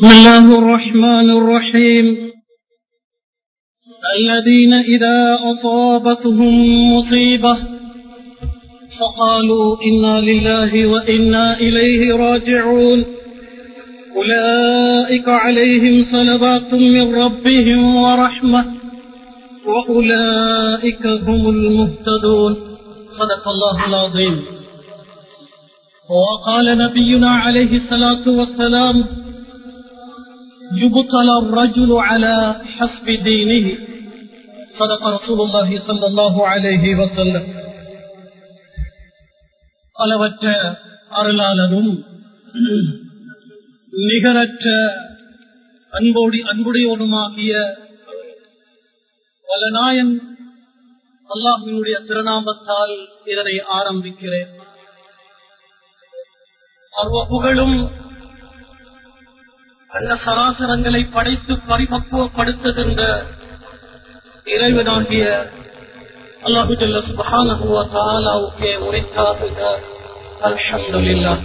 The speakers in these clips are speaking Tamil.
بسم الله الرحمن الرحيم الذين إذا أصابتهم مصيبة فقالوا إنا لله وإنا إليه راجعون أولئك عليهم صلوات من ربهم ورحمة وأولئك هم المهتدون صدق الله العظيم وقال نبينا عليه الصلاة والسلام يبطل الرجل على حسب دينه صدق رسول الله صلى الله عليه وسلم அளவற்ற அருளாளரும் நிகரற்ற அன்போடி அன்புடையோடுமாகிய வலநாயன் அல்லாஹினுடைய திருநாமத்தால் இதனை ஆரம்பிக்கிறேன் சர்வ புகழும் அந்த சராசரங்களை படைத்து பரிபக்குவப்படுத்துகின்ற இறைவனாகிய அல்லாஹு ஜல்ல சுபஹானஹு வ தஆலாவுக்கே உரைத்தாகுக அல்ஹம்துலில்லாஹ்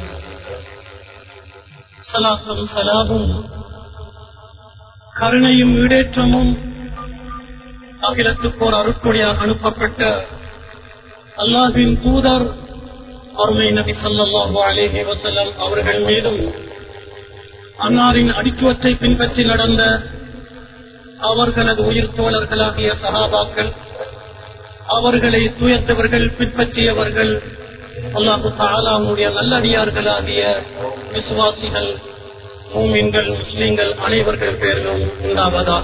ஸலாத்தும் ஸலாமும் கருணையும் ஈடேற்றமும் அகிலத்துக்கு ஒரு அருட்கொடியாக அனுப்பப்பட்ட அல்லாஹின் தூதர் அருமை நபி ஸல்லல்லாஹு அலைஹி வஸல்லம் அவர்கள் மீதும் அன்னாரின் அடித்துவத்தை பின்பற்றி நடந்த அவர்களது உயிர் தோழர்களாகிய சகாபாக்கள் அவர்களை துயர்த்தவர்கள் பின்பற்றியவர்கள் அல்லாஹு தாலாவுடைய நல்லடியார்களாகிய விசுவாசிகள் மூமின்கள் முஸ்லிம்கள் அனைவர்கள் பேர்களும் உண்டாவதாக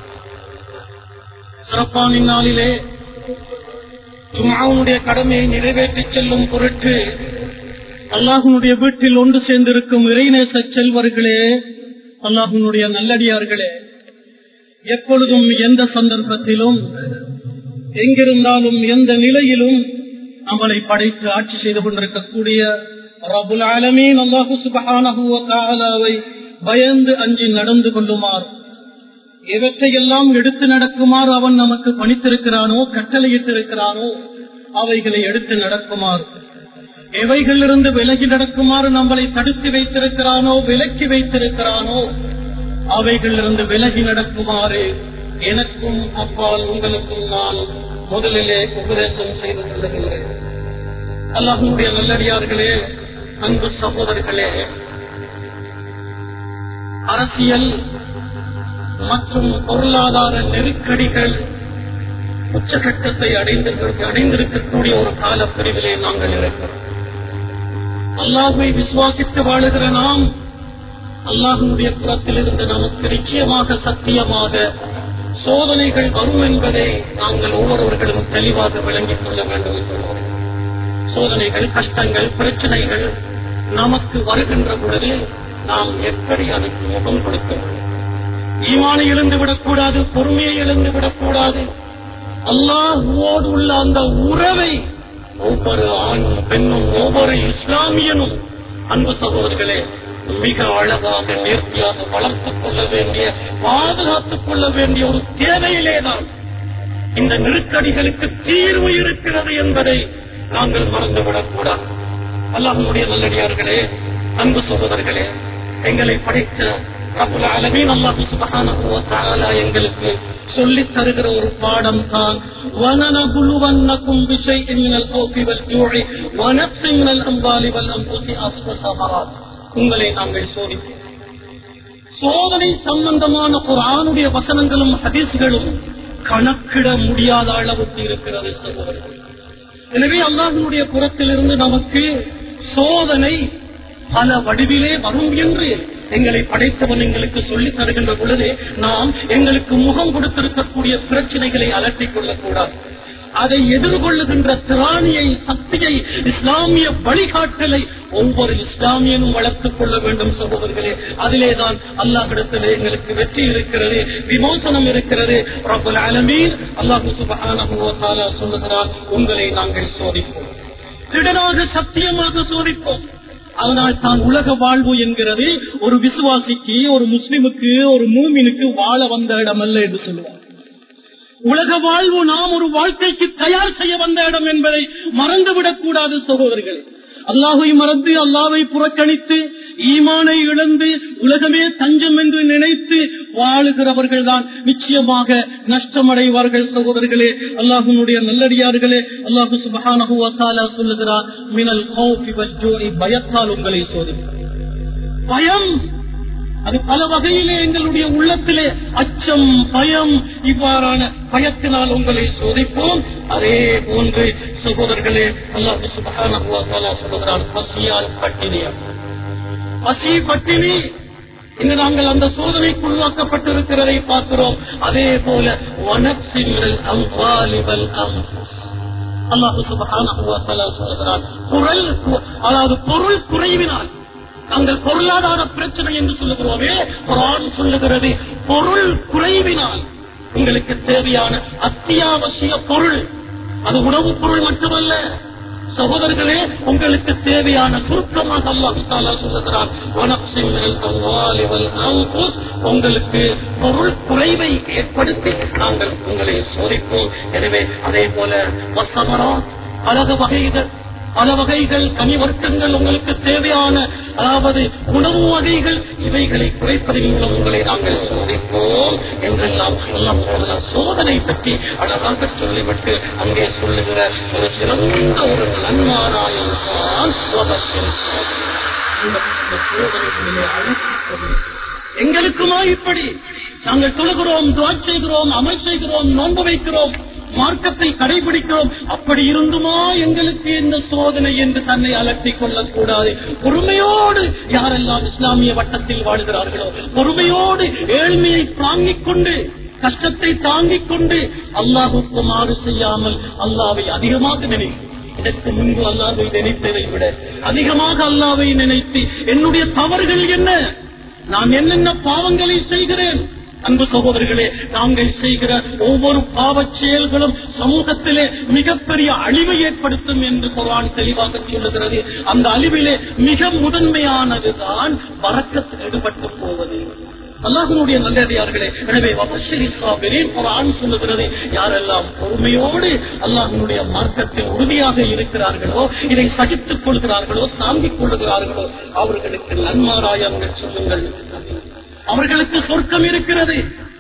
சிறப்பான நாளிலே ஜுமாவுடைய கடமையை நிறைவேற்றி செல்லும் பொருட்டு அல்லாஹனுடைய வீட்டில் ஒன்று சேர்ந்திருக்கும் இறைநேச செல்வர்களே அல்லாஹனுடைய நல்லடியார்களே எப்பொழுதும் எந்த சந்தர்ப்பத்திலும் எங்கிருந்தாலும் எந்த நிலையிலும் நம்மளை படைத்து ஆட்சி செய்து கொண்டிருக்கக்கூடிய ரபுல் ஆலமீன் அல்லாஹு சுபஹானவை பயந்து அஞ்சி நடந்து கொள்ளுமாறு எவற்றையெல்லாம் எடுத்து நடக்குமாறு அவன் நமக்கு பணித்திருக்கிறானோ கட்டளையிட்டிருக்கிறானோ அவைகளை எடுத்து நடக்குமாறு எவைகளிலிருந்து விலகி நடக்குமாறு நம்மளை தடுத்து வைத்திருக்கிறானோ விலக்கி வைத்திருக்கிறானோ அவைகளிலிருந்து விலகி நடக்குமாறு எனக்கும் அப்பால் உங்களுக்கும் நான் முதலிலே உபதேசம் செய்து கொள்ளுகிறேன் அல்லாஹனுடைய நல்லடியார்களே அன்பு சகோதரர்களே அரசியல் மற்றும் பொருளாதார நெருக்கடிகள் உச்சகட்டத்தை அடைந்திருக்கக்கூடிய ஒரு கால பிரிவிலே நாங்கள் இருக்கிறோம் அல்லாஹை விசுவாசித்து வாழுகிற நாம் அல்லாஹனுடைய புறத்தில் இருந்து நமக்கு நிச்சயமாக சத்தியமாக சோதனைகள் வரும் என்பதை நாங்கள் ஒவ்வொருவர்களும் தெளிவாக விளங்கிக் கொள்ள வேண்டும் சோதனைகள் கஷ்டங்கள் பிரச்சனைகள் நமக்கு வருகின்ற பொழுது நாம் எப்படி அதற்கு முகம் கொடுக்க ஈமானை இழந்து விடக்கூடாது பொறுமையை இழந்து விடக்கூடாது அல்லாஹுவோடு உள்ள அந்த உறவை ஒவ்வொரு ஆணும் பெண்ணும் ஒவ்வொரு இஸ்லாமியனும் அன்பு சகோதரர்களே மிக அழகாக நேர்த்தியாக வளர்த்துக் கொள்ள வேண்டிய பாதுகாத்துக் கொள்ள வேண்டிய ஒரு தேவையிலேதான் இந்த நெருக்கடிகளுக்கு தீர்வு இருக்கிறது என்பதை நாங்கள் மறந்துவிடக் கூடாது அல்லாஹனுடைய நல்லடியார்களே அன்பு சகோதரர்களே எங்களை படைத்த ரபுல் அலமீன் அல்லாஹு சுபஹானஹு எங்களுக்கு சொல்லித் தருகிற ஒரு பாடம் தான் வனனபுலுவன்னக்கும் பிஷைஇன் மினல் கௌஃபி வல் ஜூஇ வனஃஸின் மினல் அம்வாலி வல் அன்ஃபுஸி அஸ்வஸமராத் உங்களை நாங்கள் சோதிப்போம் சோதனை சம்பந்தமான குர்ஆனுடைய வசனங்களும் ஹதீஸ்களும் கணக்கிட முடியாத அளவுக்கு இருக்கிறது சகோதரர்கள் எனவே அல்லாஹனுடைய புறத்திலிருந்து நமக்கு சோதனை பல வடிவிலே வரும் என்று எங்களை படைத்தவன் எங்களுக்கு சொல்லித் தருகின்ற பொழுது நாம் எங்களுக்கு முகம் கொடுத்திருக்கக்கூடிய பிரச்சனைகளை அலட்டிக் கொள்ளக்கூடாது அதை எதிர்கொள்ளுகின்ற திராணியை சக்தியை இஸ்லாமிய வழிகாட்டலை ஒவ்வொரு இஸ்லாமியனும் வளர்த்துக் கொள்ள வேண்டும் சகோதரர்களே அதிலேதான் அல்லாஹிடத்தில் எங்களுக்கு வெற்றி இருக்கிறது விமோசனம் இருக்கிறது ரபுல் அலமீன் அல்லாஹு சுபஹான சொல்லுகிறார் உங்களை நாங்கள் சோதிப்போம் திடனாக சத்தியமாக சோதிப்போம் அதனால் தான் உலக வாழ்வு என்கிறது ஒரு விசுவாசிக்கு ஒரு முஸ்லிமுக்கு ஒரு மூமினுக்கு வாழ வந்த இடம் அல்ல என்று சொல்லுவார் உலக வாழ்வு நாம் ஒரு வாழ்க்கைக்கு தயார் செய்ய வந்த இடம் என்பதை மறந்துவிடக் கூடாது சகோதரர்களே அல்லாஹை மறந்து அல்லாவை புறக்கணித்து ஈமானை இழந்து உலகமே தஞ்சம் என்று நினைத்து வாழுகிறவர்கள் தான் நிச்சயமாக நஷ்டமடைவார்கள் சகோதரர்களே அல்லாஹுனுடைய நல்லடியார்களே அல்லாஹு சுபஹானஹுவத்தாலா சொல்லுகிறார் மினல் கௌஃபி வஜ்ஜூஇ பயத்தால் உங்களை சோதிப்பார் பயம் அது பல வகையிலே எங்களுடைய உள்ளத்திலே அச்சம் பயம் இவ்வாறான பயத்தினால் உங்களை சோதிப்போம் அதே போன்று சகோதரர்களே அல்லாஹு சுபஹானஹுவத்தாலா சொல்லுகிறார் பசியால் பட்டினியா பசி பட்டினி இங்கு நாங்கள் அந்த சோதனைக்கு உள்ளாக்கப்பட்டிருக்கிறதை பார்க்கிறோம் அதே போல வனசிங்கள் அம்பாலிவல் அல்லாஹு சொல்லுகிறான் குரல் அதாவது பொருள் குறைவினால் நாங்கள் பொருளாதார பிரச்சனை என்று சொல்லுகிறோமே குரான் சொல்லுகிறது பொருள் குறைவினால் உங்களுக்கு தேவையான அத்தியாவசிய பொருள் அது உணவுப் பொருள் மட்டுமல்ல சகோதரர்களே உங்களுக்கு தேவையான சுருக்கமாக அல்லாஹு தாலா சொல்லுகிறான் வனப்சிங்கள் அம்வாலிவல் அன்புஸ் உங்களுக்கு பொருள் குறைவை ஏற்படுத்தி நாங்கள் உங்களை சோதிப்போம் எனவே அதே போல வசமரா அழகு வகைகள் பல வகைகள் கனிவர்க்கங்கள் உங்களுக்கு தேவையான அதாவது உணவு வகைகள் இவைகளை குறைப்பதன் மூலம் உங்களை நாங்கள் சோதிப்போம் என்றெல்லாம் எல்லாம் சொல்ல சோதனை பற்றி அழகாக சொல்லிவிட்டு அங்கே சொல்லுகிற ஒரு சிறந்த ஒரு நன்மாராயம் தான் சோதத்தின் சோதனைகளிலே அழைத்து எங்களுக்குமா இப்படி நாங்கள் தொழுகிறோம் துவா செய்கிறோம் அமல் செய்கிறோம் நோன்பு வைக்கிறோம் மார்க்கத்தை கடைபிடிக்கிறோம் அப்படி இருந்துமா எங்களுக்கு இந்த சோதனை என்று தன்னை அலட்டிக் கொள்ளக்கூடாது பொறுமையோடு யாரெல்லாம் இஸ்லாமிய வட்டத்தில் வாழ்கிறார்களோ பொறுமையோடு ஏழ்மையை தாங்கிக் கொண்டு கஷ்டத்தை தாங்கிக் கொண்டு அல்லாஹுக்கு மாறு செய்யாமல் அல்லாவை அதிகமாக நினைக்கும் இதற்கு முன்பு அல்லாவை நினைத்ததை விட அதிகமாக அல்லாவை நினைத்து என்னுடைய தவறுகள் என்ன நான் என்னென்ன பாவங்களை செய்கிறேன் அன்பு சகோதரர்களே நாங்கள் செய்கிற ஒவ்வொரு பாவச் செயல்களும் சமூகத்திலே மிகப்பெரிய அழிவை ஏற்படுத்தும் என்று குரான் தெளிவாக சொல்லுகிறது அந்த அழிவிலே மிக முதன்மையானதுதான் வரக்கத்தில் ஈடுபட்டு போவது அல்லாஹனுடைய நல்லடியார்களே எனவே வபஷரி சாபிரின் குரான் சொல்லுகிறது யாரெல்லாம் பொறுமையோடு அல்லாஹனுடைய மார்க்கத்தில் உறுதியாக இருக்கிறார்களோ இதை சகித்துக் கொள்கிறார்களோ தாங்கிக் கொள்கிறார்களோ அவர்களுக்கு நன்மாராயம் சொல்லுங்கள் அவர்களுக்கு சொர்க்கம் இருக்கிறது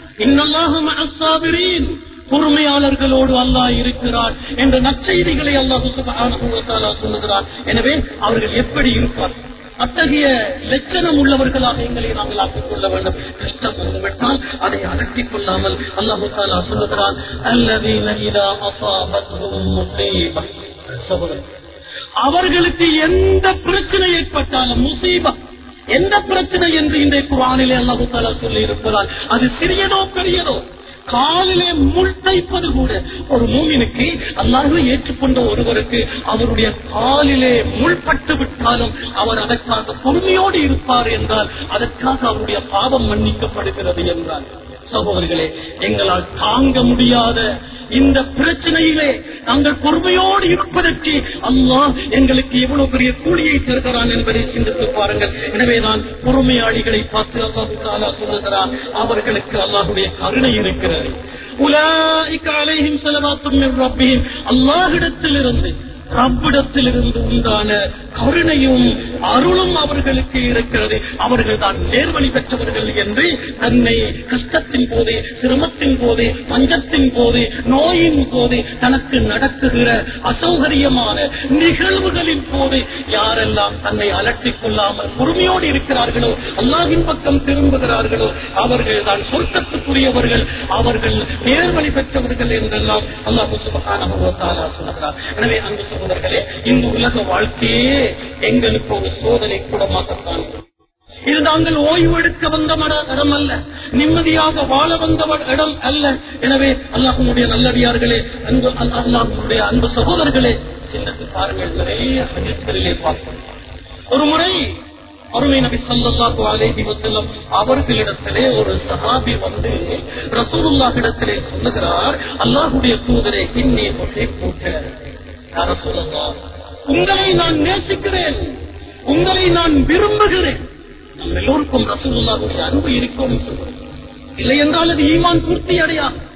இன்னல்லாஹும் பொறுமையாளர்களோடு அல்லாஹ் இருக்கிறார் என்ற நற்செய்திகளை அல்லாஹு சொல்லுகிறார் எனவே அவர்கள் எப்படி இருப்பார் அத்தகைய லட்சணம் உள்ளவர்களாக எங்களை நாங்கள் ஆக்கிக் கொள்ள வேண்டும் கஷ்டம் வந்துவிட்டால் அதை அலட்டிக் கொள்ளாமல் அல்லாஹு தாலா சொல்லுகிறான் அல்லதீன இதா அசாபத்தும் முசீபா சகோதரர் அவர்களுக்கு எந்த பிரச்சனை ஏற்பட்டாலும் முசீபா எந்த பிரச்சனை என்று இந்த குரானிலே அல்லாஹு தாலா சொல்லி இருக்கிறார் அது சிறியதோ பெரியதோ காலிலே முள் தைப்பது கூட ஒரு மூமினுக்கு அல்லாஹ் ஏற்றுக்கொண்ட ஒருவருக்கு அவருடைய காலிலே முள்பட்டு விட்டாலும் அவர் அதற்காக பொறுமையோடு இருப்பார் என்றால் அதற்காக அவருடைய பாவம் மன்னிக்கப்படுகிறது என்றார் சகோதரர்களே எங்களால் தாங்க முடியாத இந்த பிரச்சனையிலே நாங்கள் பொறுமையோடு இருப்பதற்கு அல்லாஹ் எங்களுக்கு எவ்வளவு பெரிய கூலியை தருகிறான் என்பதை சிந்தித்து பாருங்கள் எனவே நான் பொறுமையாளிகளை பார்த்து அல்லாஹு தாலா சொல்லுகிறான் அவர்களுக்கு அல்லாஹுடைய கருணை இருக்கிறது உலாய்க்க அலைஹிம் செலவாத்தும் ரப்பியும் அல்லாஹிடத்திலிருந்து ரப்பிடத்திலிருந்து உண்டான கருணையும் அருளும் அவர்களுக்கு இருக்கிறது அவர்கள் தான் நேர்வழி பெற்றவர்கள் என்று தன்னை கஷ்டத்தின் போதே சிரமத்தின் போதே பஞ்சத்தின் போதே நோயின் போதே தனக்கு நடக்குகிற அசௌகரியமான நிகழ்வுகளின் போது யாரெல்லாம் தன்னை அலட்டிக் கொள்ளாமல் பொறுமையோடு இருக்கிறார்களோ அல்லாவின் பக்கம் திரும்புகிறார்களோ அவர்கள் தான் சொர்க்கத்துக்குரியவர்கள் அவர்கள் நேர்வழி பெற்றவர்கள் என்றெல்லாம் அல்லாஹு சுபகான சொல்லுகிறார் எனவே அன்பு சகோதரர்களே இந்த உலக வாழ்க்கையே எங்களுக்கு ஒரு சோதனை கூடமாகத்தான் இது நாங்கள் ஓய்வு எடுக்க வந்த மட- இடம் அல்ல நிம்மதியாக வாழ வந்த வ- இடம் அல்ல எனவே அல்லாஹனுடைய நல்லடியார்களே அன்பு அல்- அல்லாஹ்வுடைய அன்பு சகோதரர்களே சின்னத்து பாருங்கள் நிறைய ஹதீஸ்களிலே பார்ப்போம் ஒரு முறை அருமை நபி ஸல்லல்லாஹு அலைஹி வஸல்லம் அவர்களிடத்திலே ஒரு சஹாபி வந்து ரசூலுல்லாஹிடத்திலே சொல்லுகிறார் அல்லாஹ்வுடைய தூதரே இன்னி உஹிப்புக யா ரசூலல்லாஹ் உங்களை நான் நேசிக்கிறேன் உங்களை நான் விரும்புகிறேன் நம்ம எல்லோருக்கும் ரசூலுல்லாஹுடைய அன்பு இருக்கும் இல்லை என்றால் அது ஈமான் பூர்த்தி அடையாது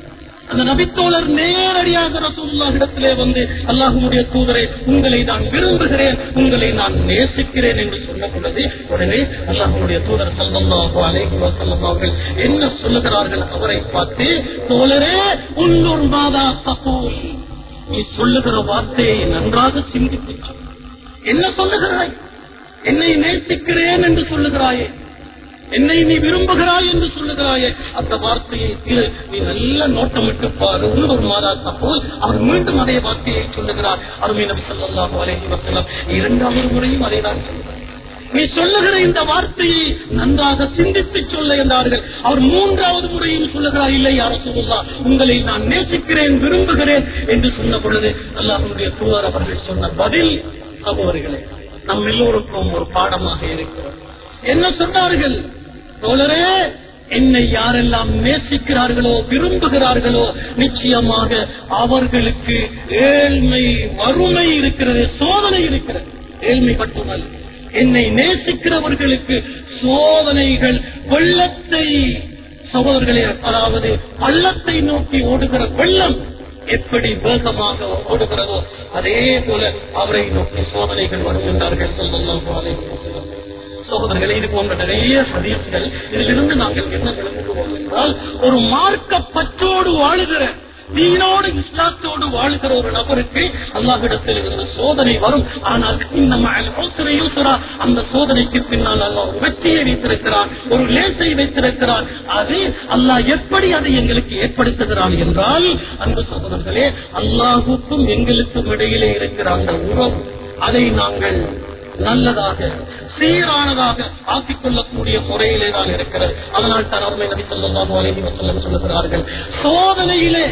அந்த நபித்தோழர் நேரடியாக ரசூலுல்லாஹிடத்திலே வந்து அல்லாஹுடைய தூதரை உங்களை நான் விரும்புகிறேன் உங்களை நான் நேசிக்கிறேன் என்று சொன்ன பொழுது உடனே அல்லாஹுடைய தூதர் சல்லல்லாஹு அலைஹி வஸல்லம் அவர்கள் என்ன சொல்லுகிறார்கள் அவரை பார்த்து தோழரே உன்னொரு மாதா தகூல் நீ சொல்லுகிற வார்த்தையை நன்றாக சிந்திக்கிறார் என்ன சொல்லுகிறாய் என்னை நேசிக்கிறேன் என்று சொல்லுகிறாயே என்னை நீ விரும்புகிறாய் என்று சொல்லுகிறாயே அந்த வார்த்தையை கீழே நீ நல்ல நோட்டமிட்டு பாரு ஒரு மாதா போல் அவர் மீண்டும் அதே வார்த்தையை சொல்லுகிறார் அருமை நபி ஸல்லல்லாஹு அலைஹி வஸல்லம் இரண்டாவது முறையும் அதை தான் சொல்லுகிறார் நீ சொல்லுகிற இந்த வார்த்தையை நன்றாக சிந்தித்து சொல்ல என்றார்கள் அவர் மூன்றாவது முறையும் சொல்லுகிறார் இல்லை யார சொல்லா உங்களை நான் நேசிக்கிறேன் விரும்புகிறேன் என்று சொன்ன பொழுது அல்லாஹனுடைய தூதர் அவர்கள் சொன்ன பதில் சகோதரிகளே நம் எல்லோருக்கும் ஒரு பாடமாக இருக்கிறது என்ன சொன்னார்கள் தோழரே என்னை யாரெல்லாம் நேசிக்கிறார்களோ விரும்புகிறார்களோ நிச்சயமாக அவர்களுக்கு ஏழ்மை வறுமை இருக்கிறது சோதனை இருக்கிறது ஏழ்மை மட்டுமல்ல என்னை நேசிக்கிறவர்களுக்கு சோதனைகள் வெள்ளத்தை சகோதரர்களே அதாவது பள்ளத்தை நோக்கி ஓடுகிற வெள்ளம் எப்படி வேகமாக ஓடுகிறதோ அதே போல அவரை நோக்கி சோதனைகள் வருகின்றார்கள் சொல்லலாம் சகோதரர்களே இது போன்ற நிறைய ஹதீஸ்கள் இதிலிருந்து நாங்கள் என்ன விளங்குகிறோம் என்றால் ஒரு மார்க்க பற்றோடு வாழுகிற தீனோடு இஸ்லாத்தோடு வாழ்கிற ஒரு நபருக்கு அல்லாஹிடத்தில் இருந்து சோதனை வரும் ஆனால் இந்த யூசுரா அந்த சோதனைக்கு பின்னால் அல்லாஹ் ஒரு வெற்றியை வைத்திருக்கிறான் ஒரு லேசை வைத்திருக்கிறான் அது அல்லாஹ் எப்படி அதை எங்களுக்கு ஏற்படுத்துகிறான் என்றால் அன்பு சகோதரர்களே அல்லாஹுக்கும் எங்களுக்கும் இடையிலே இருக்கிற அந்த உறவு அதை நாங்கள் நல்லதாக சீரானதாக ஆக்கிக் கொள்ளக்கூடிய முறையிலே தான் இருக்கிறது அதனால் தான் அருமை நபி சொல்லலாம் அலைஹி வஸல்லம் சொல்லுகிறார்கள் சோதனையிலே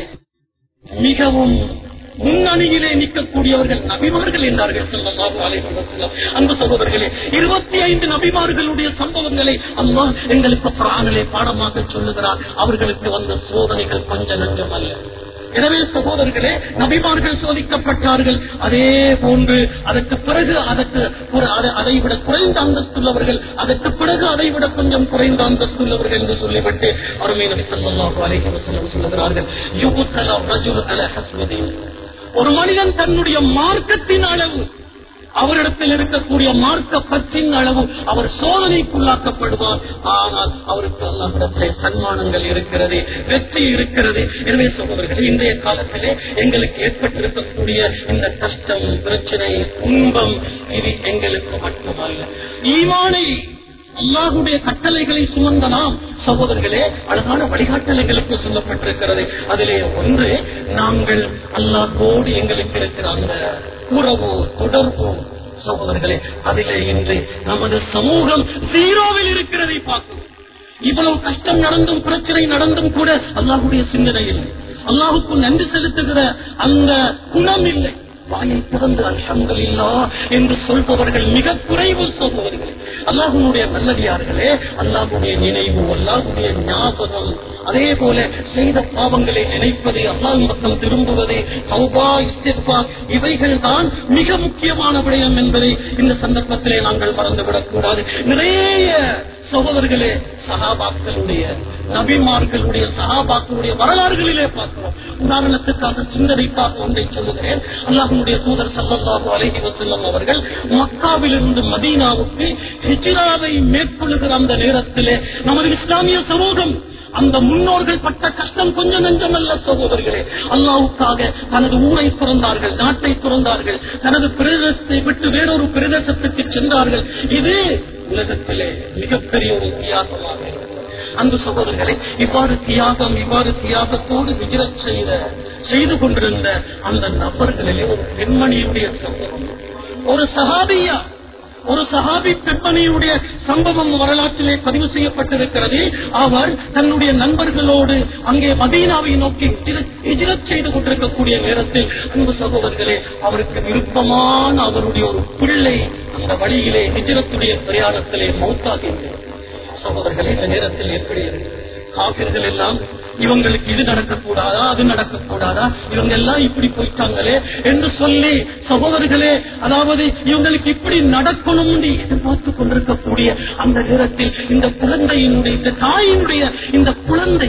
மிகவும் முன்னணியிலே நிற்கக்கூடியவர்கள் நபிமார்கள் என்றார்கள் சொல்லலாம் அலைஹி வஸல்லம் அன்பு சகோதரர்களே இருபத்தி ஐந்து நபிமார்களுடைய சம்பவங்களை அல்லாஹ் எங்களுக்கு பிராணலே பாடமாக சொல்லுகிறார் அவர்களுக்கு வந்த சோதனைகள் கொஞ்ச நஞ்சம் அல்ல எனவே சகோதரர்களே நபிமார்கள் சோதிக்கப்பட்டார்கள் அதே போன்று அதற்கு பிறகு அதற்கு ஒரு அத- அதை விட குறைந்த அந்தஸ்துள்ளவர்கள் அதற்கு பிறகு அதை விட கொஞ்சம் குறைந்த அந்தஸ்துள்ளவர்கள் என்று சொல்லிவிட்டு அருமை நபி ஸல்லல்லாஹு அலைஹி வஸல்லம் சொல்லுகிறார்கள் யுபுத்தல ரஜுல் அல ஹஸ்வதீன் ஒரு மனிதன் தன்னுடைய மார்க்கத்தின் அளவு அவரிடத்தில் இருக்கக்கூடிய மார்க்க பற்றின் அளவு அவர் சோதனைக்குள்ளாக்கப்படுவார் ஆனால் அவருக்கு அல்லாஹிடத்திலே சன்மானங்கள் இருக்கிறது வெற்றி இருக்கிறது எனவே சகோதரர்களே இன்றைய காலத்திலே எங்களுக்கு ஏற்பட்டிருக்கக்கூடிய இந்த கஷ்டம் பிரச்சனை துன்பம் இது எங்களுக்கு மட்டுமல்ல ஈமானை அல்லாஹுடைய கட்டளைகளை சுமந்த நாம் சகோதரர்களே அழகான வழிகாட்டலைகளுக்கு சொல்லப்பட்டிருக்கிறது அதிலே ஒன்று நாங்கள் அல்லாஹோடு எங்களுக்கு இருக்கிற அந்த உறவு தொடர்பு சகோதரர்களே அதிலே இன்று நமது சமூகம் ஜீரோவில் இருக்கிறதை பார்க்கிறோம் இவ்வளவு கஷ்டம் நடந்தும் பிரச்சனை நடந்தும் கூட அல்லாஹுடைய சிந்தனை இல்லை அல்லாஹுக்கு நன்றி செலுத்துகிற அந்த குணம் இல்லை வாயை திறந்து அல்ஹம்துலில்லா என்று சொல்பவர்கள் மிக குறைவு சொல்பவர்கள் அல்லாஹுடைய நல்லடியார்களே அல்லாஹுடைய நினைவு அல்லாஹுடைய ஞாபகம் அதே போல செய்த பாவங்களை நினைப்பது அல்லாஹ் பக்கம் திரும்புவது தௌபா இஸ்திஃபா இவைகள் தான் மிக முக்கியமான விடயம் என்பதை இந்த சந்தர்ப்பத்திலே நாங்கள் மறந்துவிடக் கூடாது நிறைய சகோதரர்களே சகாபாக்களுடைய நபிமார்களுடைய சகாபாக்களுடைய வரலாறுகளிலே பார்க்கிறோம் உதாரணத்துக்காக சிந்தனைக்காக ஒன்றை சொல்லுகிறேன் அல்லாஹனுடைய தூதர் சல்லல்லாஹு அலைஹி வஸல்லம் அவர்கள் மக்காவிலிருந்து மதீனாவுக்கு ஹிஜ்ராவை மேற்கொள்ளுகிற அந்த நேரத்திலே நமது இஸ்லாமிய சமூகம் அந்த முன்னோர்கள் பட்ட கஷ்டம் கொஞ்சம் நெஞ்சமல்ல சகோதரர்களே அல்லாவுக்காக தனது ஊரை துறந்தார்கள் நாட்டை துறந்தார்கள் தனது பிரதேசத்தை விட்டு வேறொரு பிரதேசத்துக்கு சென்றார்கள் இது உலகத்திலே மிகப்பெரிய ஒரு தியாகமாக இருக்கிறது. அன்பு சகோதரர்களே இவ்வாறு தியாகம் இவ்வாறு தியாகத்தோடு விஜயச் செய்த செய்து கொண்டிருந்த அந்த நபர்களிலே ஒரு பெண்மணியுடைய சம்பவம் ஒரு சகாபியா ஒரு சஹாபி பெண்மணியுடைய சம்பவம் வரலாற்றிலே பதிவு செய்யப்பட்டிருக்கிறது அவர் தன்னுடைய நண்பர்களோடு அங்கே மதீனாவை நோக்கி இஜிரத் செய்து கொண்டிருக்கக்கூடிய நேரத்தில் அன்பு சகோதரர்களே அவருக்கு விருப்பமான அவருடைய ஒரு பிள்ளை அந்த வழியிலே ஹிஜரத்துடைய பிரயாணத்திலே மௌத்தாகின்றது சகோதரர்களே இந்த நேரத்தில் எப்படி இருக்கு காபிர்கள் எல்லாம் இவங்களுக்கு இது நடக்கக்கூடாதா அது நடக்கக்கூடாதா இவங்க எல்லாம் இப்படி போயிட்டாங்களே என்று சொல்லி சகோதரர்களே அதாவது இவங்களுக்கு இப்படி நடக்கணும் எதிர்பார்த்து கொண்டிருக்கக்கூடிய அந்த நேரத்தில் இந்த குழந்தையினுடைய இந்த தாயினுடைய இந்த குழந்தை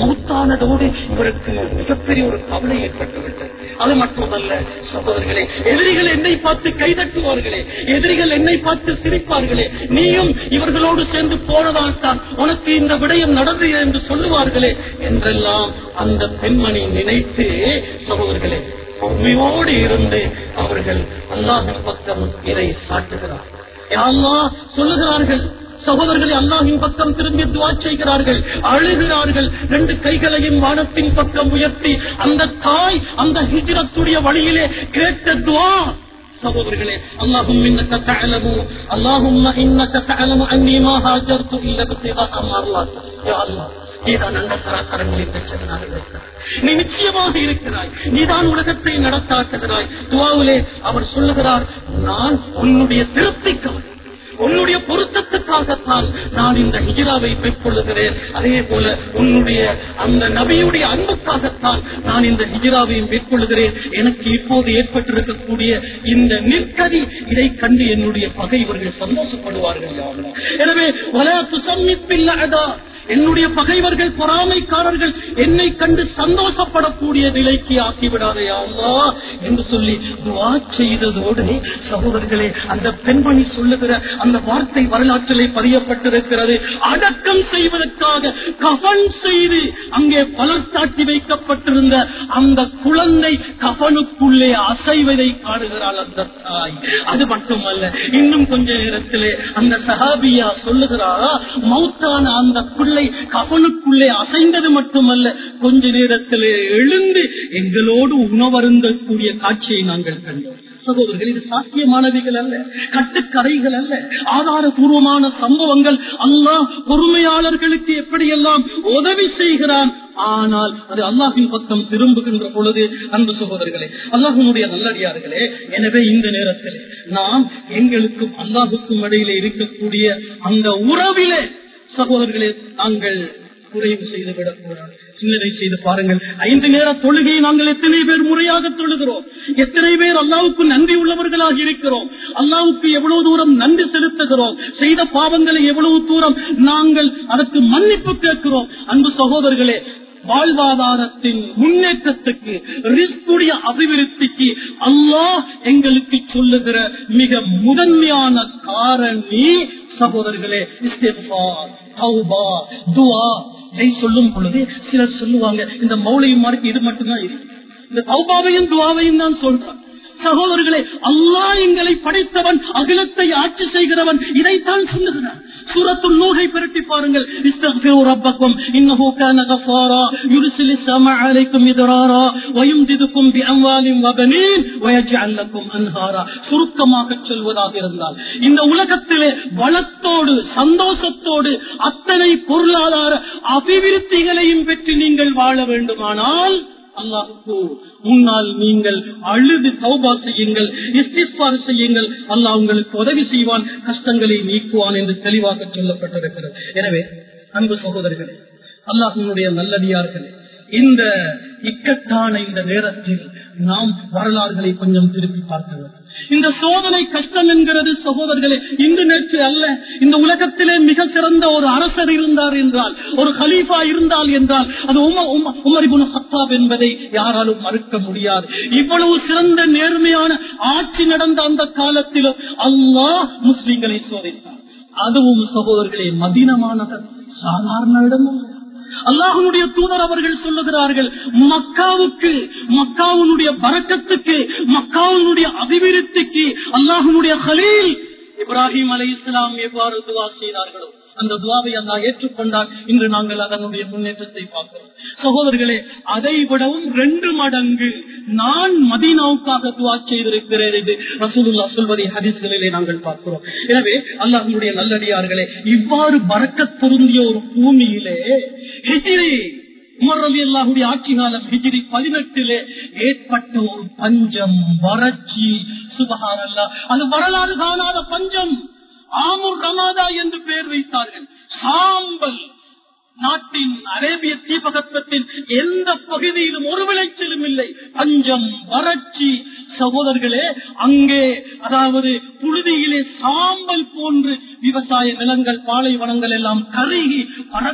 மௌத்தானதோடு இவருக்கு மிகப்பெரிய ஒரு கவலை ஏற்பட்டுவிட்டது அது மட்டுமல்ல சகோதரர்களே எதிரிகள் என்னை பார்த்து கைதட்டுவார்களே எதிரிகள் என்னை பார்த்து சிரிப்பார்களே நீயும் இவர்களோடு சேர்ந்து போனதால் தான் உனக்கு இந்த விடயம் நடந்தது என்று சொல்லுவார்களே என்றெல்லாம் அந்த பெண்மணி நினைத்து சகோதரர்களே பொறுமையோடு இருந்து அவர்கள் அல்லாஹின் பக்கம் இதை சாட்டுகிறார் யா அல்லாஹ் சொல்லுகிறார்கள் சகோதரர்களை அல்லாஹின் பக்கம் திரும்பி துவா செய்கிறார்கள் அழுகிறார்கள் ரெண்டு கைகளையும் வானத்தின் பக்கம் உயர்த்தி அந்த தாய் அந்த ஹிஜ்ரத்துடைய வழியிலே கேட்ட துவா சகோதரர்களே அல்லாஹும் இன்னக்க தஅலமு அல்லாஹும்ம இன்னக்க தஅலமு அன்னி மா ஹாஜர்து இல்ல பித்திகா மர்லாத் யா அல்லாஹ் நீதான் அந்த கரங்களை பெற்றவனாக நீ நிச்சயமாக இருக்கிறாய் நீதான் உலகத்தை நடத்தாக்குகிறாய் துவாவிலே அவர் சொல்லுகிறார் நான் உன்னுடைய திருப்திக்காக உன்னுடைய பொருத்தத்துக்காகத்தான் நான் இந்த ஹிஜிராவை மேற்கொள்ளுகிறேன் அதே போல உன்னுடைய அந்த நபியுடைய அன்புக்காகத்தான் நான் இந்த ஹிஜிராவை மேற்கொள்ளுகிறேன் எனக்கு இப்போது ஏற்பட்டிருக்கக்கூடிய இந்த நிற்கதி இதை கண்டு என்னுடைய பகைவர்கள் சந்தோஷப்படுவார்கள் யா அல்லாஹ். எனவே வலாத்து சம்மிப்பில்லாதா என்னுடைய பகைவர்கள் பொறாமைக்காரர்கள் என்னை கண்டு சந்தோஷப்படக்கூடிய நிலைக்கு ஆக்கிவிடாதே அல்லா என்று சொல்லி துவா செய்ததோடு சகோதரர்களே அந்த பெண்மணி சொல்லுகிற அந்த வார்த்தை வரலாற்றிலே பதியப்பட்டிருக்கிறது அடக்கம் செய்வதற்காக கஃன் செய்து அங்கே பலர் சாட்டி வைக்கப்பட்டிருந்த அந்த குழந்தை கஃனுக்குள்ளே அசைவதை காணுகிறாள் அந்த தாய் அது மட்டுமல்ல இன்னும் கொஞ்ச நேரத்திலே அந்த சஹாபியா சொல்லுகிறாரா மௌத்தான அந்த பிள்ளை கவனுக்குள்ளே அசைந்தது மட்டுமல்ல கொஞ்ச நேரத்திலே எழுந்து எங்களோடு உணவருந்தக்கூடிய காட்சியை நாங்கள் கண்டோம் சகோதரர்கள் இது சாத்தியமானவைகள் அல்ல கட்டுக்கதைகள் அல்ல ஆதாரபூர்வமான சம்பவங்கள் அல்லாஹ் பொறுமையாளர்களுக்கு எப்படியெல்லாம் உதவி செய்கிறான் ஆனால் அது அல்லாஹின் பக்கம் திரும்புகின்ற பொழுது அன்பு சகோதரர்களே அல்லாஹினுடைய நல்லடியார்களே எனவே இந்த நேரத்தில் நாம் எங்களுக்கும் அல்லாஹுக்கும் இடையிலே இருக்கக்கூடிய அந்த உறவிலே சகோதரர்களே நாங்கள் குறைவு செய்து விடக்கூடாது சிந்தனை செய்து பாருங்கள் ஐந்து நேர தொழுகையை நாங்கள் எத்தனை பேர் முறையாக தொழுகிறோம் எத்தனை பேர் அல்லாவுக்கு நன்றி உள்ளவர்களாக இருக்கிறோம் அல்லாவுக்கு எவ்வளவு தூரம் நன்றி செலுத்துகிறோம் செய்த பாவங்களை எவ்வளவு தூரம் நாங்கள் அதற்கு மன்னிப்பு கேட்கிறோம் அன்பு சகோதரர்களே வாழ்வாதாரத்தின் முன்னேற்றத்துக்கு ரிஸ்குடைய அபிவிருத்திக்கு அல்லாஹ் எங்களுக்கு சொல்லுகிற மிக முதன்மையான காரணி சகோதரர்களே இஸ்திஃபார், தௌபா, துஆ இதை சொல்லும் பொழுது சிலர் சொல்லுவாங்க இந்த மௌலியமாருக்கு இது மட்டும்தான் இருக்கு இந்த தௌபாவையும் துவாவையும் தான் சொல்றான் சகோதரர்களே அல்லாஹ் எங்களை படைத்தவன் அகிலத்தை ஆட்சி செய்கிறவன் இதைத்தான் சொல்லுகிறான் சூரத்துல் நூகை பிரட்டி பாருங்கள் இஸ்தக்ஃபிரு ரப்பக்கும் இன்னஹு கான கஃபாரா யுர்சிலு ஸமா அலைக்கும் மிதராரா வயும்திதுக்கும் பிஅம்வாலின் வபனீன் வயஜ்அல் லக்கும் அன்ஹாரா சுருக்கமாக சொல்வதாக இருந்தால் இந்த உலகத்திலே வளத்தோடு சந்தோஷத்தோடு அத்தனை பொருளாதார அபிவிருத்திகளையும் பெற்று நீங்கள் வாழ வேண்டுமானால் அல்லாஹுக்கு முன்னால் நீங்கள் அழுது தௌபா செய்யுங்கள் இஸ்திஃபார் செய்யுங்கள் அல்லாஹ் உங்களுக்கு உதவி செய்வான் கஷ்டங்களை நீக்குவான் என்று தெளிவாக சொல்லப்பட்டிருக்கிறது எனவே அன்பு சகோதரர்களே அல்லாஹினுடைய நல்லடியார்களே இந்த இக்கட்டான இந்த நேரத்தில் நாம் வரலாறுகளை கொஞ்சம் திருப்பி பார்க்க வேண்டும் இந்த சோதனை கஷ்டம் என்கிறது சகோதரர்களே இன்று நேற்று அல்ல இந்த உலகத்திலே மிக சிறந்த ஒரு அரசர் இருந்தார் என்றால் ஒரு கலீஃபா இருந்தால் என்றால் அது உமரிபுன் ஹத்தாப் என்பதை யாராலும் மறுக்க முடியாது இவ்வளவு சிறந்த நேர்மையான ஆட்சி நடந்த அந்த காலத்திலும் அல்லாஹ் முஸ்லிம்களை சோதித்தார் அதுவும் சகோதரர்களே மதினமானவர் சாதாரண இடம் அல்ல. அல்லாஹனுடைய தூதர் அவர்கள் சொல்லுகிறார்கள் மக்காவுக்கு மக்காவுனுடைய பறக்கத்துக்கு மக்காவுனுடைய அபிவிருத்திக்கு அல்லாஹனுடைய ஹலீல் இப்ராஹிம் அலை இஸ்லாம் எவ்வாறு துவா செய்தார்களோ அந்த துவாவை அல்லா ஏற்றுக்கொண்டால் இன்று நாங்கள் அதனுடைய முன்னேற்றத்தை பார்க்கிறோம் சகோதரர்களே அதை விடவும் ரெண்டு மடங்கு நான் மதீனாவுக்காக துவா செய்திருக்கிறேன் என்று ரசூலுல்லா சொல்வதை ஹதீஸ்களிலே நாங்கள் பார்க்கிறோம் எனவே அல்லாஹனுடைய நல்லடியார்களே இவ்வாறு பறக்கத் பொருந்திய ஒரு பூமியிலே ஹிஜ்ரி உமர் ரவி அல்லாஹுடைய ஆட்சி காலம் ஹிஜ்ரி பதினெட்டிலே ஏற்பட்ட ஒரு பஞ்சம் வறட்சி சுபகார் அல்லா அது வரலாறு காணாத பஞ்சம் ஆமுர் ரமாதா என்று பெயர் வைத்தார்கள் சாம்பல் நாட்டின் அரேபிய தீபகற்பத்தின் எந்த பகுதியிலும் ஒரு விளைச்சலும் இல்லை பஞ்சம் வறட்சி சகோதரர்களே அங்கே அதாவது புழுதியிலே சாம்பல் போன்று விவசாய நிலங்கள் பாலைவனங்கள் எல்லாம் கருகி பறக்கக்கூடிய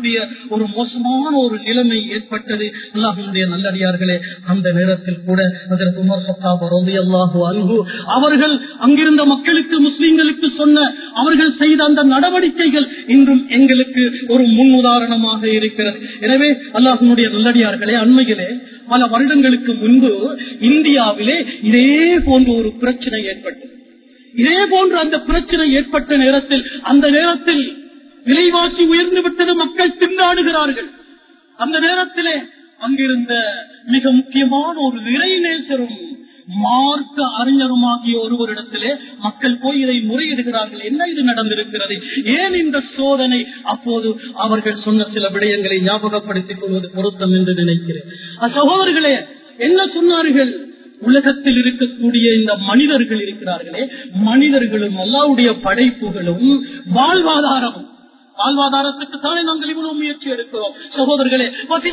வாழக்கூடிய ஒரு மோசமான ஒரு நிலைமை ஏற்பட்டது அல்லாஹனுடைய நல்லடியார்களே அந்த நேரத்தில் கூட அதற்கு உமர் சத்தாப் ரலியல்லாஹு அன்ஹு அவர்கள் அங்கிருந்த மக்களுக்கு முஸ்லிம்களுக்கு சொன்ன அவர்கள் செய்த அந்த நடவடிக்கைகள் இன்றும் எங்களுக்கு ஒரு முன் உதாரணமாக இருக்கிறது எனவே அல்லாஹனுடைய நல்லடியார்களே அண்மையிலே பல வருடங்களுக்கு முன்பு இந்தியாவிலே இதே போன்ற ஒரு பிரச்சனை ஏற்பட்டது இதே போன்ற அந்த பிரச்சனை ஏற்பட்ட நேரத்தில் அந்த நேரத்தில் விலைவாசி உயர்ந்து விட்டது மக்கள் திண்டாடுகிறார்கள் அந்த நேரத்திலே அங்கிருந்த மிக முக்கியமான ஒரு இறைநேசரும் மார்க்க அறிஞருமாகிய ஒருவரிடத்திலே மக்கள் போய் இதை முறையிடுகிறார்கள் என்ன இது நடந்திருக்கிறது ஏன் இந்த சோதனை அப்போது அவர்கள் சொன்ன சில விடயங்களை ஞாபகப்படுத்திக் கொள்வது பொருத்தம் என்று நினைக்கிறேன் சகோதரர்களே என்ன சொன்னார்கள் உலகத்தில் இருக்கக்கூடிய இந்த மனிதர்கள் இருக்கிறார்களே மனிதர்களும் அல்லாவுடைய படைப்புகளும் வாழ்வாதாரமும் வாழ்வாதாரத்துக்கு தானே நாங்கள் இவ்வளவு முயற்சி எடுக்கிறோம் சகோதரர்களே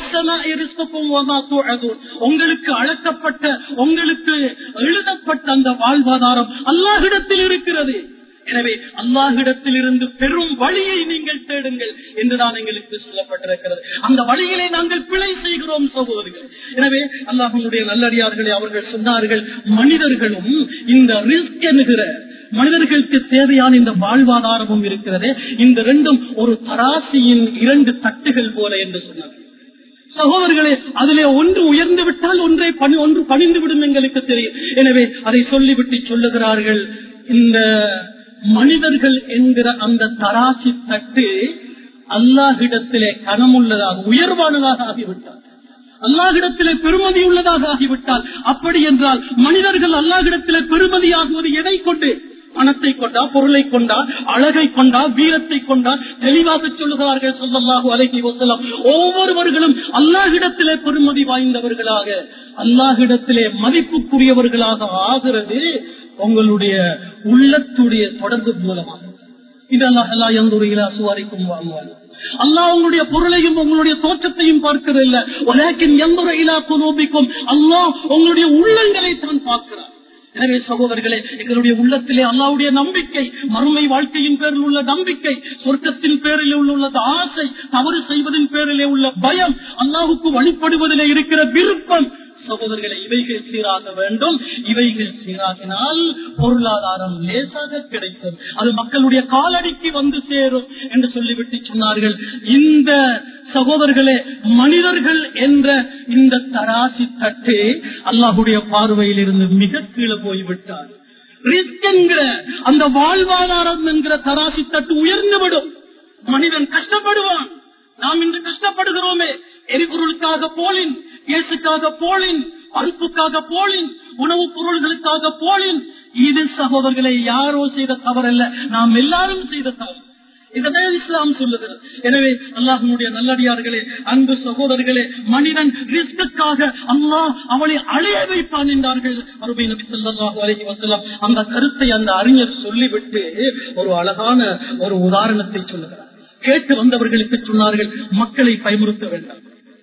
உங்களுக்கு அழைக்கப்பட்ட உங்களுக்கு எழுதப்பட்ட அந்த வாழ்வாதாரம் அல்லாஹிடத்தில் இருக்கிறது எனவே அல்லாஹிடத்தில் இருந்து பெரும் வழியை நீங்கள் தேடுங்கள் என்றுதான் எங்களுக்கு சொல்லப்பட்டிருக்கிறது அந்த வழியிலே நாங்கள் பிழை செய்கிறோம் சகோதரர்கள் எனவே அல்லாஹனுடைய நல்லடியார்களே அவர்கள் சொன்னார்கள் மனிதர்களும் இந்த ரிஸ்க் என்கிற மனிதர்களுக்கு தேவையான இந்த வாழ்வாதாரமும் இருக்கிறது இந்த ரெண்டும் ஒரு தராசியின் இரண்டு தட்டுகள் போல என்று சொன்னார்கள் சகோதரர்களே அதிலே ஒன்று உயர்ந்து விட்டால் ஒன்றை பணி ஒன்று பணிந்து விடும் எங்களுக்கு தெரியும் எனவே அதை சொல்லிவிட்டு சொல்லுகிறார்கள் இந்த மனிதர்கள் என்கிற அந்த தராசி தட்டு அல்லாஹிடத்திலே கனமுள்ளதாக உயர்வானதாக ஆகிவிட்டார் அல்லாஹிடத்திலே பெருமதி உள்ளதாக ஆகிவிட்டால் அப்படி என்றால் மனிதர்கள் அல்லாஹிடத்திலே பெருமதியாகுவது எதை கொண்டு பணத்தை கொண்டா பொருளை கொண்டா அழகை கொண்டா வீரத்தை கொண்டா தெளிவாக சொல்லுகிறார்கள் சொல்லல்லாஹு அலைகி வசலாம் ஒவ்வொருவர்களும் அல்லாஹிடத்திலே பெருமதி வாய்ந்தவர்களாக அல்லாஹிடத்திலே மதிப்புக்குரியவர்களாக ஆகிறது உங்களுடைய உள்ளத்துடைய தொடர்பு மூலமாக இதெல்லாம் எல்லாம் எந்த ஒரு இலா சுவாரிக்கும் வாங்குவாங்க அல்லாஹ் உங்களுடைய பொருளையும் உங்களுடைய தோற்றத்தையும் பார்க்கிறதில்ல உலகின் எந்த ஒரு இலா குலோபிக்கும் அல்லாஹ் உங்களுடைய உள்ளங்களை தான் பார்க்கிறார் எனவே சகோதரர்களே எங்களுடைய உள்ளத்திலே அல்லாவுடைய நம்பிக்கை மறுமை வாழ்க்கையின் பேரில் உள்ள நம்பிக்கை சொர்க்கத்தின் பேரில் உள்ள ஆசை தவறு செய்வதன் பேரிலே உள்ள பயம் அல்லாவுக்கு வழிபடுவதிலே இருக்கிற விருப்பம் சகோதரர்களை இவைகள் சீராக வேண்டும் இவைகள் சீராகினால் பொருளாதாரம் லேசாக கிடைக்கும் அது மக்களுடைய காலடிக்கு வந்து சேரும் என்று சொல்லிவிட்டு சொன்னார்கள் இந்த சகோதரர்களே மனிதர்கள் என்ற இந்த தராசி தட்டு அல்லாஹுடைய பார்வையில் இருந்து மிக கீழே போய்விட்டார் ரிஸ்க் என்கிற அந்த வாழ்வாதாரம் என்கிற தராசி தட்டு உயர்ந்துவிடும் மனிதன் கஷ்டப்படுவான் நாம் இன்று கஷ்டப்படுகிறோமே எரிபொருளுக்காக போலின் கேசுக்காக போலின் பருப்புக்காக போலின் உணவுப் பொருள்களுக்காக போலின் இது சகோதரர்களை யாரோ செய்த தவறல்ல நாம் எல்லாரும் செய்த தவறு இதைதான் இஸ்லாம் சொல்லுகிறது எனவே அல்லாஹனுடைய நல்லடியார்களே அன்பு சகோதரர்களே மனிதன் ரிஸ்க்குக்காக அல்லாஹ் அவளை அழைய வைப்பான் என்றார்கள் அருமை நபி ஸல்லல்லாஹு அலைஹி வஸல்லம் அந்த கருத்தை அந்த அறிஞர் சொல்லிவிட்டு ஒரு அழகான ஒரு உதாரணத்தை சொல்லுகிறார் கேட்டு வந்தவர்களுக்கு சொன்னார்கள் மக்களை பயமுறுத்த வேண்டாம்